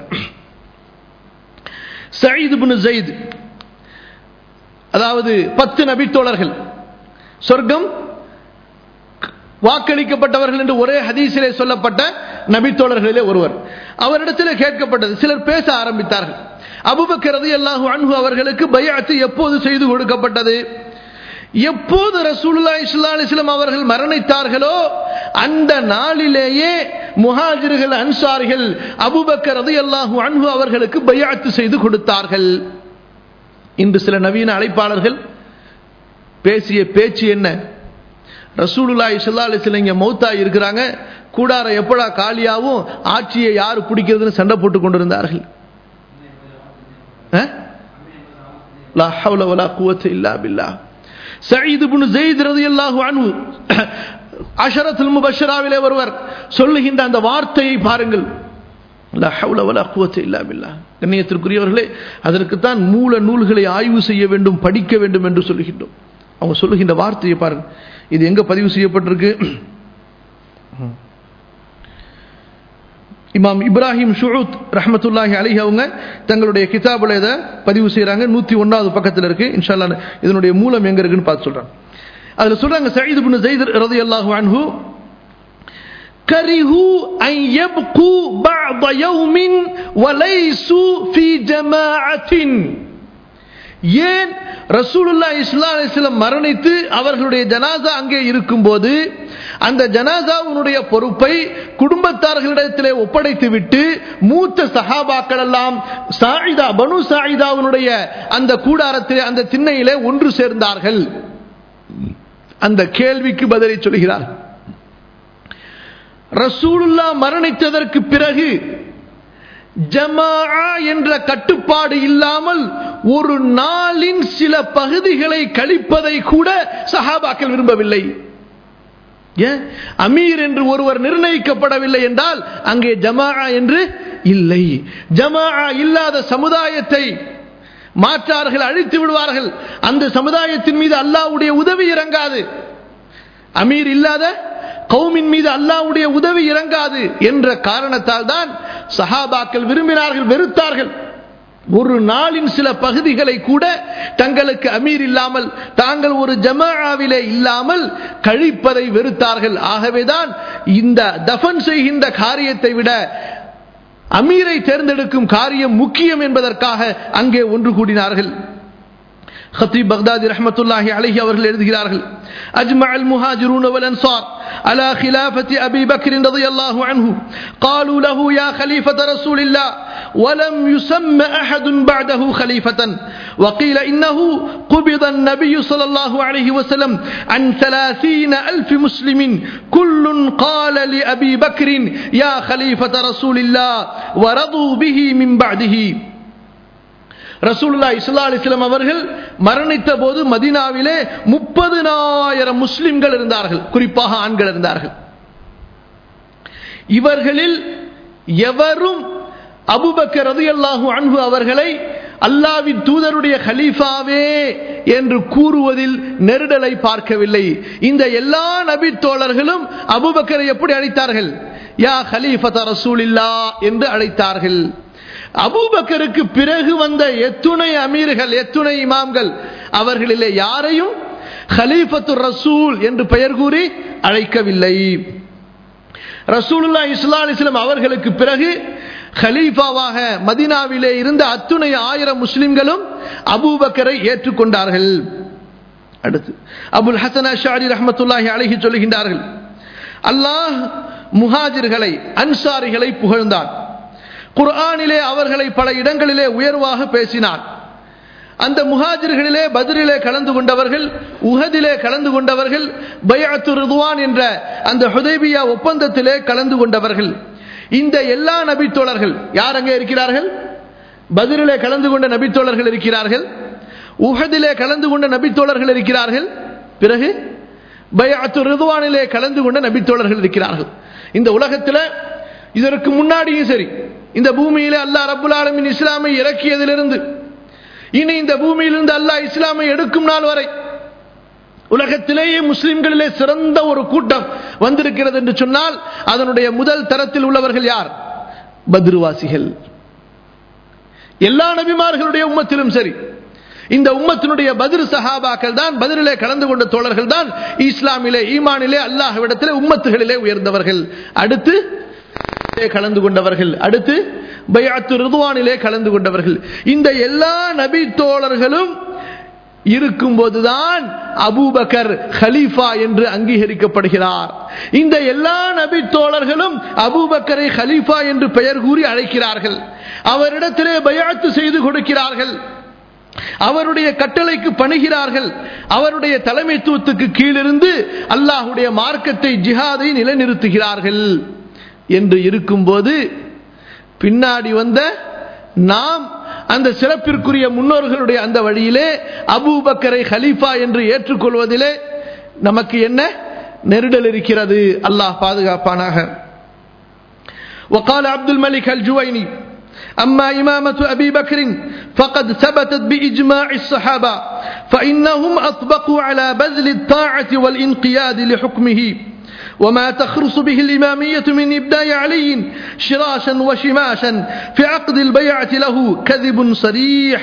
சயீது பின் ஜெயித் அதாவது பத்து நபித்தோழர்கள் சொர்க்கம் வாக்களிக்கப்பட்டவர்கள் என்று ஒரே ஹதீஸிலே சொல்லப்பட்ட நபித்தோழர்களிலே ஒருவர் அவரிடத்தில் கேட்கப்பட்டது சிலர் பேச ஆரம்பித்தார்கள் அபுபக்கரது அல்லாஹு அன்ஹு அவர்களுக்கு பயாத்து எப்போது செய்து கொடுக்கப்பட்டது எப்போது ரசூலுல்லா இஸ்லா அலிஸ்லாம் அவர்கள் மரணித்தார்களோ அந்த நாளிலேயே முஹாஜிர்கள் அன்சாரிகள் அபுபக்கர் ரதி அல்லாஹு அன்ஹு அவர்களுக்கு பயாத்து செய்து கொடுத்தார்கள் இன்று சில நவீன அழைப்பாளர்கள் பேசிய பேச்சு என்ன ரசூலுல்லா இஸ்லா அலிஸ்லாம் இங்க மௌத்தா இருக்கிறாங்க கூடார எப்படா காலியாவும் ஆட்சியை யாரு பிடிக்கிறதுன்னு சண்டை போட்டு கொண்டிருந்தார்கள் லா ஹவ்ல வலா குவத்த இல்லா பில்லா சயீத் இப்னு ஸெய்த் রাদিয়াল্লাহு அன்ஹு அஷரத்துல் முபஷராவிலே ஒருவர் சொல்லுகின்ற அந்த வார்த்தையை பாருங்கள் லா ஹவ்ல வலா குவத்த இல்லா பில்லா கண்ணியத்திற்குரியவர்களே அதற்கு தான் மூல நூல்களை ஆய்வு செய்ய வேண்டும் படிக்க வேண்டும் என்று சொல்லுகின்றோம் அவங்க சொல்லுகின்ற வார்த்தையை பாருங்க இது எங்க பதிவு செய்யப்பட்டிருக்கு இமாம் இப்ராஹிம் ஷுஊத் ரஹமத்துல்லாஹி அலிஹி அவங்க தங்களுடைய கிதாபில் இதை பதிவு செய்கிறாங்க நூற்றி ஒன்றாவது பக்கத்தில் இருக்கு இன்ஷால்லா இதனுடைய மூலம் எங்க இருக்குன்னு பார்த்து சொல்றாங்க அதில் சொல்றாங்க சயீத் பின் ஜெயித் ரலியல்லாஹு அன்ஹு كرهوا أن يبقوا بعض يوم وليسوا في جماعة ஏன் ரசூலுல்லா இஸ்லா அலிஸ்லம் மரணித்து அவர்களுடைய ஜனாசா அங்கே இருக்கும்போது அந்த ஜனாசாவுடைய பொறுப்பை குடும்பத்தார்களிடத்திலே ஒப்படைத்து விட்டு மூத்த சஹாபாக்கள் எல்லாம் சாயிதா பனு சாயிதாவினுடைய அந்த கூடாரத்திலே அந்த திண்ணையிலே ஒன்று சேர்ந்தார்கள் அந்த கேள்விக்கு பதிலை சொல்கிறார் ரசூலுல்லா மரணித்ததற்கு பிறகு ஜமா என்ற கட்டுப்பாடு இல்லாமல் ஒரு நாளின் சில பகுதிகளை கழிப்பதை கூட சஹாபாக்கள் விரும்பவில்லை ஏன் அமீர் என்று ஒருவர் நிர்ணயிக்கப்படவில்லை என்றால் அங்கே ஜமா என்று இல்லை ஜமா இல்லாத சமுதாயத்தை மாற்றார்கள் அழித்து விடுவார்கள் அந்த சமுதாயத்தின் மீது அல்லாவுடைய உதவி இறங்காது அமீர் இல்லாத கௌமின் மீது அல்லாவுடைய உதவி இறங்காது என்ற காரணத்தால் தான் சஹாபாக்கள் விரும்பினார்கள் வெறுத்தார்கள் ஒரு நாளின் சில பகுதிகளை கூட தங்களுக்கு அமீர் இல்லாமல் தாங்கள் ஒரு ஜமாவிலே இல்லாமல் கழிப்பதை வெறுத்தார்கள் ஆகவேதான் இந்த தஃபன் செய்கின்ற காரியத்தை விட அமீரை தேர்ந்தெடுக்கும் காரியம் முக்கியம் என்பதற்காக அங்கே ஒன்று கூடினார்கள் خطيب بغدادي رحمة الله عليه أورل எழுதுகிறார்கள் أجمع المهاجرون والأنصار على خلافة أبي بكر رضي الله عنه قالوا له يا خليفة رسول الله ولم يسمى أحد بعده خليفة وقيل إنه قبض النبي صلى الله عليه وسلم عن ثلاثين ألف مسلم كل قال لأبي بكر يا خليفة رسول الله ورضوا به من بعده ரசூல்லா இஸ்லா அலிஸ்லாம் அவர்கள் மரணித்த போது மதினாவிலே முப்பதுனாயிரம் முஸ்லிம்கள் இருந்தார்கள் குறிப்பாக ஆண்கள் இருந்தார்கள் இவர்களில் எவரும் அபுபக்கர் ரதி அல்லாஹூ அன்பு அவர்களை அல்லாவின் தூதருடைய ஹலீஃபாவே என்று கூறுவதில் நெருடலை பார்க்கவில்லை இந்த எல்லா நபி தோழர்களும் அபுபக்கரை எப்படி அழைத்தார்கள் யா ஹலீஃபத ரசூலில்லா என்று அழைத்தார்கள் அபூபக்கருக்கு பிறகு வந்த எத்துணை அமீர்கள் எத்துணை இமாம்கள் அவர்களிலே யாரையும் ஹலீஃபத்து ரசூல் என்று பெயர் கூறி அழைக்கவில்லை ரசூலுல்லா இஸ்லா அலிஸ்லாம் அவர்களுக்கு பிறகு ஹலீஃபாவாக மதினாவிலே இருந்த அத்துணை ஆயிரம் முஸ்லிம்களும் அபூபக்கரை ஏற்றுக்கொண்டார்கள் அடுத்து அபுல் ஹசன் அஷாரி ரஹமத்துல்லாஹி அழகி சொல்லுகின்றார்கள் அல்லாஹ் முஹாஜிர்களை அன்சாரிகளை புகழ்ந்தான் குர்ஆனிலே அவர்களை பல இடங்களிலே உயர்வாக பேசினான் அந்த முஹாஜிர்களிலே பதிரிலே கலந்து கொண்டவர்கள் உஹதிலே கலந்து கொண்டவர்கள் பயாத்து ரிதுவான் என்ற அந்த ஹுதைபியா ஒப்பந்தத்திலே கலந்து கொண்டவர்கள் இந்த எல்லா நபித்தோழர்கள் யார் அங்கே இருக்கிறார்கள் பதிரிலே கலந்து கொண்ட நபித்தோழர்கள் இருக்கிறார்கள் உஹதிலே கலந்து கொண்ட நபித்தோழர்கள் இருக்கிறார்கள் பிறகு பயாத்து ரிதுவானிலே கலந்து கொண்ட நபித்தோழர்கள் இருக்கிறார்கள் இந்த உலகத்தில் இதற்கு முன்னாடியும் சரி இந்த பூமியிலே அல்லாஹ் ரபுல் ஆலமின் இஸ்லாமை இறக்கியதிலிருந்து இனி இந்த பூமியிலிருந்து அல்லாஹ் இஸ்லாமை எடுக்கும் நாள் வரை உலகத்திலேயே முஸ்லிம்களிலே சிறந்த ஒரு கூட்டம் வந்திருக்கிறது என்று சொன்னால் அதனுடைய முதல் தரத்தில் உள்ளவர்கள் யார் பத்ருவாசிகள் எல்லா நபிமார்களுடைய உம்மத்திலும் சரி இந்த உம்மத்தினுடைய பதிரு சஹாபாக்கள் தான் பதிலே கலந்து கொண்ட தோழர்கள் தான் இஸ்லாமிலே ஈமானிலே அல்லாஹ்விடத்திலே உம்மத்துகளிலே உயர்ந்தவர்கள் அடுத்து கலந்து கொண்டவர்கள் அடுத்து பயாத்து ரிதுவானிலே கலந்து கொண்டவர்கள் இந்த எல்லா நபி தோழர்களும் இருக்கும்போதுதான் அபூபக்கர் ஹலீஃபா என்று அங்கீகரிக்கப்படுகிறார் இந்த எல்லா நபி தோழர்களும் அபூபக்கரை ஹலீஃபா என்று பெயர் கூறி அழைக்கிறார்கள் அவரிடத்திலே பயாத்து செய்து கொடுக்கிறார்கள் அவருடைய கட்டளைக்கு பணிகிறார்கள் அவருடைய தலைமைத்துவத்துக்கு கீழிருந்து அல்லாஹுடைய மார்க்கத்தை ஜிஹாதை நிலைநிறுத்துகிறார்கள் என்று இருக்கும்போது பின்னாடி வந்த நாம் அந்த சிறப்பிற்குரிய முன்னோர்களுடைய அந்த வழியிலே அபூபக்கரை ஹலீஃபா என்று ஏற்றுக்கொள்வதிலே நமக்கு என்ன நெருடல் இருக்கிறது அல்லாஹ் பாதுகாப்பானாக وقال عبد الملك الجويني أما إمامة أبي بكر فقد ثبتت بإجماع الصحابة فإنهم أطبقوا على بذل الطاعة والإنقياد لحكمه وما تخرص به الإمامية من إبداء علي شراشا وشماشا في عقد البيعة له كذب صريح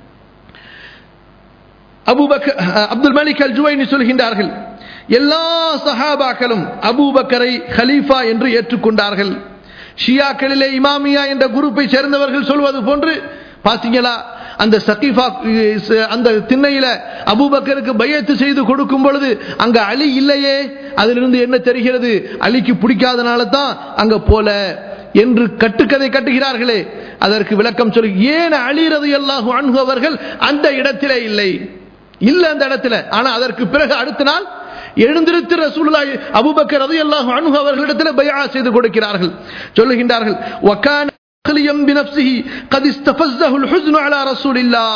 Abu Bakr Abdul Malik al Juwayni சொல்கின்றார்கள் எல்லா சஹாபாக்களும் அபூபக்கரை ஹலீஃபா என்று ஏற்றுக்கொண்டார்கள் ஷியாக்களிலே இமாமியா என்ற குரூப்பை சேர்ந்தவர்கள் சொல்வது போன்று பார்த்தீங்களா அந்த சகீஃபா அந்த திண்ணையில அபூபக்கருக்கு பயத்து செய்து கொடுக்கும் பொழுது அங்க அலி இல்லையே அதிலிருந்து என்ன தெரிகிறது அலிக்கு பிடிக்காதனால தான் அங்க போல என்று கட்டுக்கதை கட்டுகிறார்களே அதற்கு விளக்கம் சொல்லி ஏன் அழிறது எல்லாகும் அணுகுவர்கள் அந்த இடத்திலே இல்லை இல்ல அந்த இடத்துல ஆனா அதற்கு பிறகு அடுத்த நாள் எழுந்திருத்து ரசூலுல்லாஹி அபூபக்கர் ரலியல்லாஹு அன்ஹு அவர்களிடத்தில் பைஆ செய்து கொடுக்கிறார்கள் சொல்லுகின்றார்கள் வகான அக்லியம் பினஃப்ஸிஹி قد استفزه الحزن على رسول الله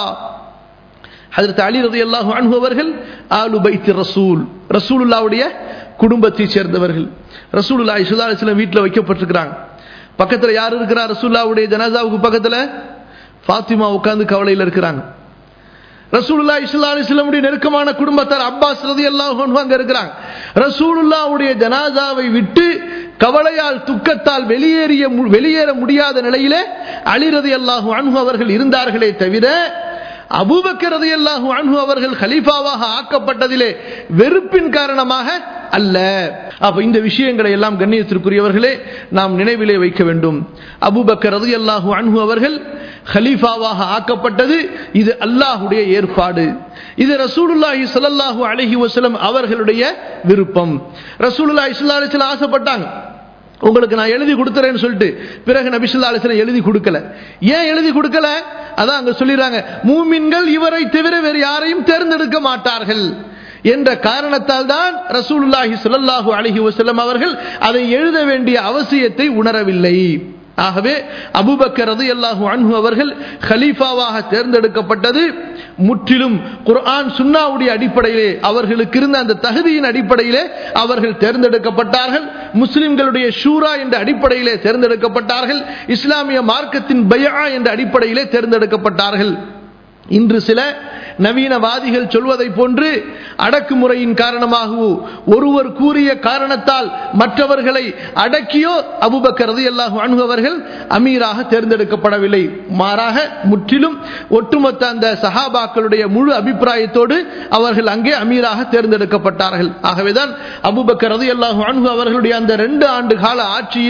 ஹஜரத் அலி ரலியல்லாஹு அன்ஹு அவர்கள் ஆலு பைத் ரசூல் ரசூலுல்லாஹ்வுடைய குடும்பத்தை சேர்ந்தவர்கள் ரசூலுல்லாஹி ஸல்லல்லாஹு அலைஹி வஸல்லம் வீட்ல வைக்கப்பட்டிருக்கிறாங்க பக்கத்துல யார் இருக்கிறா ரசூலுல்லாஹ்வுடைய ஜனாசாவுக்கு பக்கத்துல ஃபாத்திமா உட்கார்ந்து கவலையில் இருக்கிறாங்க ரசூலுல்லா இஸ்லா அலிஸ்லமுடைய நெருக்கமான குடும்பத்தார் அப்பாஸ் ரதி அல்லாஹ் அங்க இருக்கிறாங்க ரசூலுல்லாவுடைய ஜனாதாவை விட்டு கவலையால் துக்கத்தால் வெளியேறிய வெளியேற முடியாத நிலையிலே அலிரதி அல்லாஹு அன்ஹு அவர்கள் இருந்தார்களே தவிர அபூபக்கர் ரதி அல்லாஹு அன்ஹு அவர்கள் ஹலீஃபாவாக ஆக்கப்பட்டதிலே வெறுப்பின் காரணமாக அல்ல அப்ப இந்த விஷயங்களை எல்லாம் கண்ணியத்திற்குரியவர்களே நாம் நினைவிலே வைக்க வேண்டும் அபூபக்கர் ரதி அல்லாஹு அன்ஹு அவர்கள் ஹலீஃபாவாக ஆக்கப்பட்டது இது அல்லாஹுடைய ஏற்பாடு இது ரசூலுல்லாஹி ஸல்லல்லாஹு அலைஹி வஸல்லம் அவர்களுடைய விருப்பம் ரசூலுல்லாஹி ஸல்லல்லாஹு அலைஹி வஸல்லம் ஆசைப்பட்டாங்க உங்களுக்கு நான் எழுதி கொடுத்துறேன்னு சொல்லிட்டு பிறகு நபிசுல்லா அலிஸ்லாம் எழுதி கொடுக்கல ஏன் எழுதி கொடுக்கல அதான் அங்க சொல்லிடுறாங்க மூமின்கள் இவரை தவிர வேறு யாரையும் தேர்ந்தெடுக்க மாட்டார்கள் என்ற காரணத்தால் தான் ரசூலுல்லாஹி ஸல்லல்லாஹு அலைஹி வஸல்லம் அவர்கள் அதை எழுத வேண்டிய அவசியத்தை உணரவில்லை ஆகவே அபுபக்கர் ரது அல்லாஹு அன்ஹு அவர்கள் ஹலீஃபாவாக தேர்ந்தெடுக்கப்பட்டது முற்றிலும் குர்ஆன் சுன்னாவுடைய அடிப்படையிலே அவர்களுக்கு இருந்த அந்த தகுதியின் அடிப்படையிலே அவர்கள் தேர்ந்தெடுக்கப்பட்டார்கள் முஸ்லிம்களுடைய ஷூரா என்ற அடிப்படையிலே தேர்ந்தெடுக்கப்பட்டார்கள் இஸ்லாமிய மார்க்கத்தின் பயா என்ற அடிப்படையிலே தேர்ந்தெடுக்கப்பட்டார்கள் இன்று சில நவீனவாதிகள் சொல்வதை போன்று அடக்குமுறையின் காரணமாகவோ ஒருவர் கூறிய காரணத்தால் மற்றவர்களை அடக்கியோ அபுபக்கரது எல்லாகும் அணுகவர்கள் அமீராக தேர்ந்தெடுக்கப்படவில்லை மாறாக முற்றிலும் ஒட்டுமொத்த அந்த சஹாபாக்களுடைய முழு அபிப்பிராயத்தோடு அவர்கள் அங்கே அமீராக தேர்ந்தெடுக்கப்பட்டார்கள் ஆகவேதான் அபுபக்கரது எல்லாகும் அணுகு அவர்களுடைய அந்த ரெண்டு ஆண்டு கால ஆட்சியிலே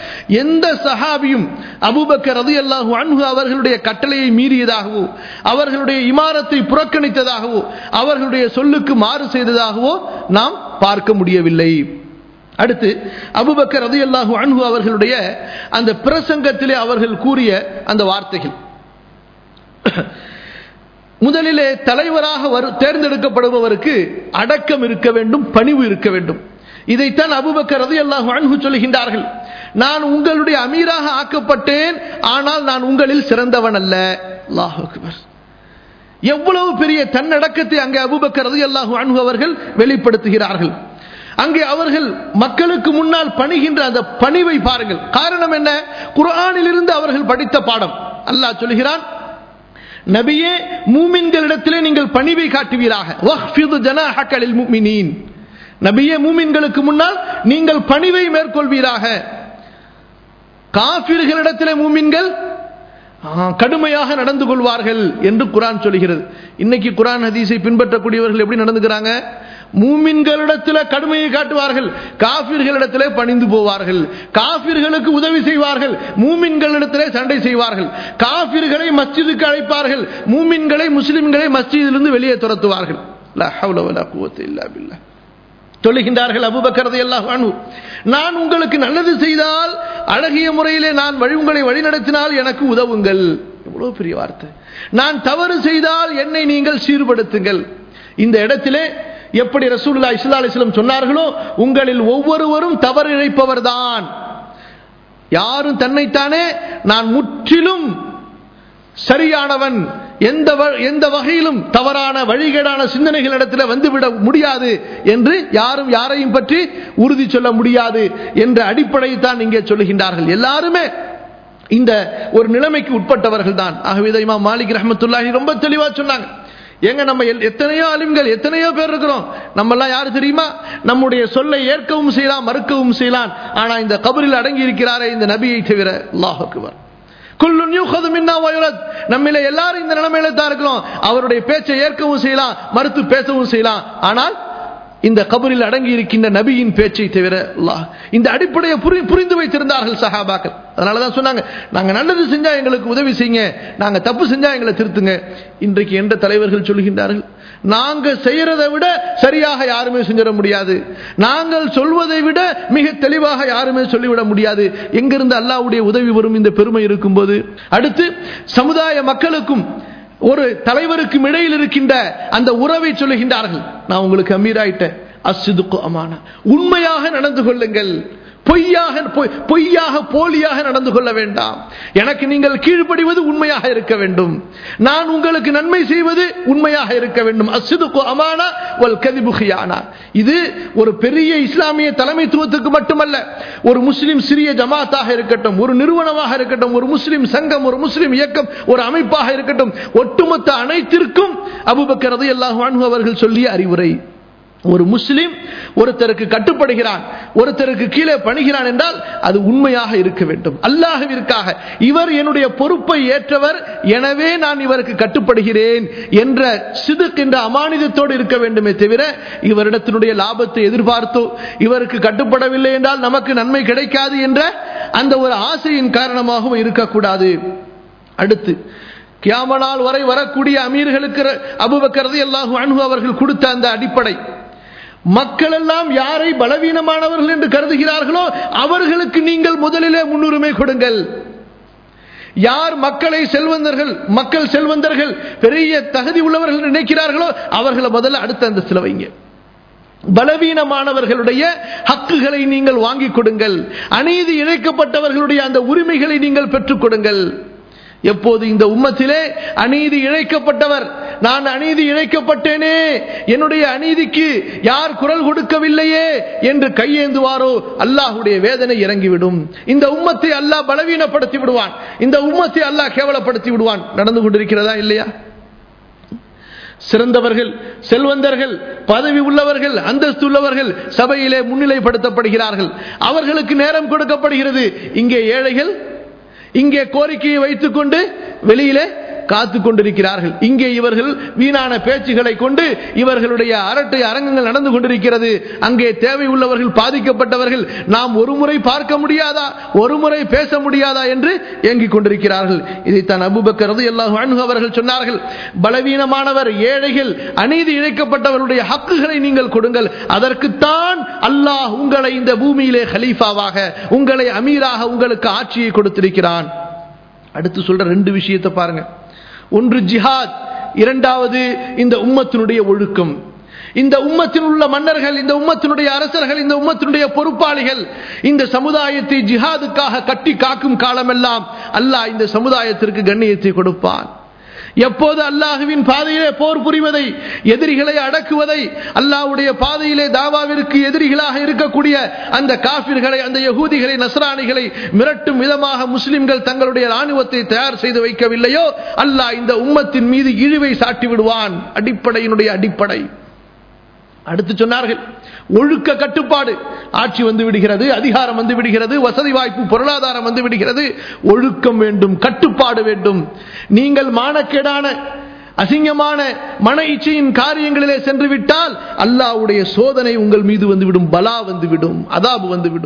எந்த சஹாபியும் அபூபக்கர் ரலியல்லாஹு அன்ஹு அவர்களுடைய கட்டளையை மீறியதாகவோ அவர்களுடைய இமாரத்தை புறக்கணித்ததாகவோ அவர்களுடைய சொல்லுக்கு மாறு செய்ததாகவோ நாம் பார்க்க முடியவில்லை அடுத்து அபுபக்கர் ரலியல்லாஹு அன்ஹு அவர்களுடைய அந்த பிரசங்கத்திலே அவர்கள் கூறிய அந்த வார்த்தைகள் முதலிலே தலைவராக வரு தேர்ந்தெடுக்கப்படுபவருக்கு அடக்கம் இருக்க வேண்டும் பணிவு இருக்க வேண்டும் இதைத்தான் அபுபக்கர் ரலியல்லாஹு அன்ஹு சொல்கின்றார்கள் நான் உங்களுடைய அமீராக ஆக்கப்பட்டேன் ஆனால் நான் உங்களில் சிறந்தவன் அல்ல அல்லாஹ் அக்பர் எவ்வளவு பெரிய தன்னடக்கத்தை அங்கே அபுபக்கர் ரலியல்லாஹு அன்ஹு அவர்கள் வெளிப்படுத்துகிறார்கள் அங்கே அவர்கள் மக்களுக்கு முன்னால் பணிகின்ற அந்த பணிவை பாருங்கள் காரணம் என்ன குர்ஆனில் இருந்து அவர்கள் படித்த பாடம் அல்லாஹ் சொல்கிறான் நபியே மூமின்களிடத்திலே நீங்கள் பணிவை காட்டுவீராக வஹ்ஃபிது ஜனாஹக லில் முஃமினீன் நபியே மூமின்களுக்கு முன்னால் நீங்கள் பணிவை மேற்கொள்வீராக காபிர்களிடத்திலே மூமின்கள் ஆ, கடுமையாக நடந்து கொள்வார்கள் என்று குரான் சொல்கிறது இன்னைக்கு குரான் ஹதீஸை பின்பற்றக்கூடியவர்கள் எப்படி நடந்துக்கிறாங்க மூமின்களிடத்தில் கடுமையை காட்டுவார்கள் காபிர்களிடத்திலே பணிந்து போவார்கள் காபிர்களுக்கு உதவி செய்வார்கள் மூமின்களிடத்திலே சண்டை செய்வார்கள் காபிர்களை மஸ்ஜிதுக்கு அழைப்பார்கள் மூமின்களை முஸ்லிம்களை மஸ்ஜிதிலிருந்து வெளியே துரத்துவார்கள் லா ஹவ்ல வலா குவத்த இல்லா பில்லாஹ் சொல்லுகின்றார்கள் அபுபக்கரது எல்லாம் நான் உங்களுக்கு நல்லது செய்தால் அழகிய முறையிலே நான் வழி உங்களை வழிநடத்தினால் எனக்கு உதவுங்கள் எவ்வளவு பெரிய வார்த்தை நான் தவறு செய்தால் என்னை நீங்கள் சீர்படுத்துங்கள் இந்த இடத்திலே எப்படி ரசூலுல்லாஹி ஸல்லல்லாஹு அலைஹி வஸல்லம் சொன்னார்களோ உங்களில் ஒவ்வொருவரும் தவறு இழைப்பவர்தான் யாரும் தன்னைத்தானே நான் முற்றிலும் சரியானவன் எந்த வ- எந்த வகையிலும் தவறான வழிகேடான சிந்தனைகளிடத்தில் வந்துவிட முடியாது என்று யாரும் யாரையும் பற்றி உறுதி சொல்ல முடியாது என்ற அடிப்படையை தான் இங்கே சொல்லுகின்றார்கள் எல்லாருமே இந்த ஒரு நிலைமைக்கு உட்பட்டவர்கள் தான் ஆகவே இதை இமாம் மாலிக் ரஹமத்துல்லாஹி ரொம்ப தெளிவா சொன்னாங்க ஏங்க நம்ம எல்- எத்தனையோ அலிம்கள் எத்தனையோ பேர் இருக்கிறோம் நம்ம எல்லாம் யாரு தெரியுமா நம்முடைய சொல்லை ஏற்கவும் செய்யலாம் மறுக்கவும் செய்யலாம் ஆனா இந்த கபரில் அடங்கி இருக்கிறாரே இந்த நபியை தவிர அல்லாஹ் அக்பர் குல்லுன் யூஹது மின்னா வயுரத் நம்மில எல்லாரும் இந்த நிலைமையில தான் இருக்கிறோம் அவருடைய பேச்சை ஏற்கவும் செய்யலாம் மறுத்து பேசவும் செய்யலாம் ஆனால் இந்த கபரில் அடங்கி இருக்கின்ற நபியின் பேச்சை தவிர அல்லாஹ் இந்த அடிப்படையை புரி- புரிந்து வைத்திருந்தார்கள் சஹாபாக்கள் அதனாலதான் சொன்னாங்க நாங்க நல்லது செஞ்சா எங்களுக்கு உதவி செய்யுங்க நாங்க தப்பு செஞ்சா எங்களை திருத்துங்க இன்றைக்கு எந்த தலைவர்கள் சொல்கின்றார்கள் நாங்க செய்யறதை விட சரியாக யாருமே செஞ்சிட முடியாது நாங்கள் சொல்வதை விட மிக தெளிவாக யாருமே சொல்லிவிட முடியாது எங்கிருந்து அல்லாஹ்வுடைய உதவி வரும் இந்த பெருமை இருக்கும்போது அடுத்து சமுதாய மக்களுக்கும் ஒரு தலைவருக்கும் இடையில் இருக்கின்ற அந்த உறவை சொல்லுகின்றார்கள் நான் உங்களுக்கு அமீராயிட்டேன் அஸ்ஸிதுக்கு அமானா உண்மையாக நடந்து கொள்ளுங்கள் பொய்யாக பொய்- பொய்யாக போலியாக நடந்து கொள்ள வேண்டாம் எனக்கு நீங்கள் கீழ்ப்படிவது உண்மையாக இருக்க வேண்டும் நான் உங்களுக்கு நன்மை செய்வது உண்மையாக இருக்க வேண்டும் அஸ்ஸிதுக்கு அமானா வல் கதிபு ஹியானா இது ஒரு பெரிய இஸ்லாமிய தலைமைத்துவத்துக்கு மட்டுமல்ல ஒரு முஸ்லிம் சிறிய ஜமாத்தாக இருக்கட்டும் ஒரு நிறுவனமாக இருக்கட்டும் ஒரு முஸ்லிம் சங்கம் ஒரு முஸ்லிம் இயக்கம் ஒரு அமைப்பாக இருக்கட்டும் ஒட்டுமொத்த அனைத்திற்கும் அபுபக்கர் ரலியல்லாஹு அன்ஹு அவர்கள் சொல்லிய அறிவுரை ஒரு முஸ்லிம் ஒருத்தருக்கு கட்டுப்படுகிறான் ஒருத்தருக்கு கீழே பணிகிறான் என்றால் அது உண்மையாக இருக்க வேண்டும் அல்லாஹ்விற்காக இவர் என்னுடைய பொறுப்பை ஏற்றவர் எனவே நான் இவருக்கு கட்டுப்படுகிறேன் என்ற சிதுக் என்ற அமானிதத்தோடு இருக்க வேண்டுமே தவிர இவரிடத்தினுடைய லாபத்தை எதிர்பார்த்தோ இவருக்கு கட்டுப்படவில்லை என்றால் நமக்கு நன்மை கிடைக்காது என்ற அந்த ஒரு ஆசையின் காரணமாகவும் இருக்கக்கூடாது அடுத்து கியாமனால் வரை வரக்கூடிய அமீர்களுக்கு அபுபக்கரது அல்லாஹு அன்ஹு அவர்கள் கொடுத்த அந்த அடிப்படை மக்கள் எல்லாம் யாரை பலவீனமானவர்கள் என்று கருதுகிறார்களோ அவர்களுக்கு நீங்கள் முதலிலே முன்னுரிமை கொடுங்கள் யார் மக்களை செல்வந்தர்கள் மக்கள் செல்வந்தர்கள் பெரிய தகுதி உள்ளவர்கள் என்று நினைக்கிறார்களோ அவர்களை முதல்ல அடுத்த அந்த சிலவைங்க பலவீனமானவர்களுடைய ஹக்குகளை நீங்கள் வாங்கிக் கொடுங்கள் அநீதி இழைக்கப்பட்டவர்களுடைய அந்த உரிமைகளை நீங்கள் பெற்றுக் கொடுங்கள் எப்போது இந்த உம்மத்திலே அநீதி இழைக்கப்பட்டவர் நான் அநீதி இழைக்கப்பட்டேனே என்னுடைய அநீதிக்கு யார் குரல் கொடுக்கவில்லையே என்று கையேந்துவாரோ அல்லாஹுடைய வேதனை இறங்கிவிடும் இந்த உம்மத்தை அல்லாஹ் பலவீனப்படுத்தி விடுவான் இந்த உம்மத்தை அல்லாஹ் கேவலப்படுத்தி விடுவான் நடந்து கொண்டிருக்கிறதா இல்லையா சிறந்தவர்கள் செல்வந்தர்கள் பதவி உள்ளவர்கள் அந்தஸ்து உள்ளவர்கள் சபையிலே முன்னிலைப்படுத்தப்படுகிறார்கள் அவர்களுக்கு நேரம் கொடுக்கப்படுகிறது இங்கே ஏழைகள் இங்கே கோரிக்கையை வைத்துக்கொண்டு வெளியிலே காத்து கொண்டிருக்கிறார்கள் இங்கே இவர்கள் வீணான பேச்சுகளை கொண்டு இவர்களுடைய அரட்டை அரங்கங்கள் நடந்து கொண்டிருக்கிறது அங்கே தேவை உள்ளவர்கள் பாதிக்கப்பட்டவர்கள் நாம் ஒரு முறை பார்க்க முடியாதா ஒரு முறை பேச முடியாதா என்று ஏங்கிக் கொண்டிருக்கிறார்கள் இதைத்தான் அபுபக்கரது எல்லா அவர்கள் சொன்னார்கள் பலவீனமானவர் ஏழைகள் அநீதி இழைக்கப்பட்டவர்களுடைய ஹக்குகளை நீங்கள் கொடுங்கள் அதற்குத்தான் அல்லாஹ் உங்களை இந்த பூமியிலே ஹலீஃபாவாக உங்களை அமீராக உங்களுக்கு ஆட்சியை கொடுத்திருக்கிறான் அடுத்து சொல்ற ரெண்டு விஷயத்தை பாருங்க ஒன்று ஜிஹாத் இரண்டாவது இந்த உம்மத்தினுடைய ஒழுக்கம் இந்த உம்மத்தில் உள்ள மன்னர்கள் இந்த உம்மத்தினுடைய அரசர்கள் இந்த உம்மத்தினுடைய பொறுப்பாளிகள் இந்த சமுதாயத்தை ஜிஹாதுக்காக கட்டி காக்கும் காலமெல்லாம் அல்லாஹ் இந்த சமுதாயத்திற்கு கண்ணியத்தை கொடுப்பான் எப்போது அல்லாஹுவின் பாதையிலே போர் புரிவதை எதிரிகளை அடக்குவதை அல்லாஹ்வுடைய பாதையிலே தாவாவிற்கு எதிரிகளாக இருக்கக்கூடிய அந்த காபிர்களை அந்த யகூதிகளை நஸ்ரானிகளை மிரட்டும் விதமாக முஸ்லிம்கள் தங்களுடைய ராணுவத்தை தயார் செய்து வைக்கவில்லையோ அல்லாஹ் இந்த உம்மத்தின் மீது இழிவை சாட்டி விடுவான் அடிப்படையினுடைய அடிப்படை அடுத்து சொன்னார்கள் ஒழுக்க கட்டுப்பாடு ஆட்சி வந்து விடுகிறது அதிகாரம் வந்து விடுகிறது வசதி வாய்ப்பு பொருளாதாரம் வந்து விடுகிறது ஒழுக்கம் வேண்டும் கட்டுப்பாடு வேண்டும் நீங்கள் மானக்கேடான அசிங்கமான மன இச்சையின் காரியங்களிலே சென்று விட்டால் அல்லாஹ்வுடைய சோதனை உங்கள் மீது வந்துவிடும் பலா வந்துவிடும் அதாபு வந்துவிடும்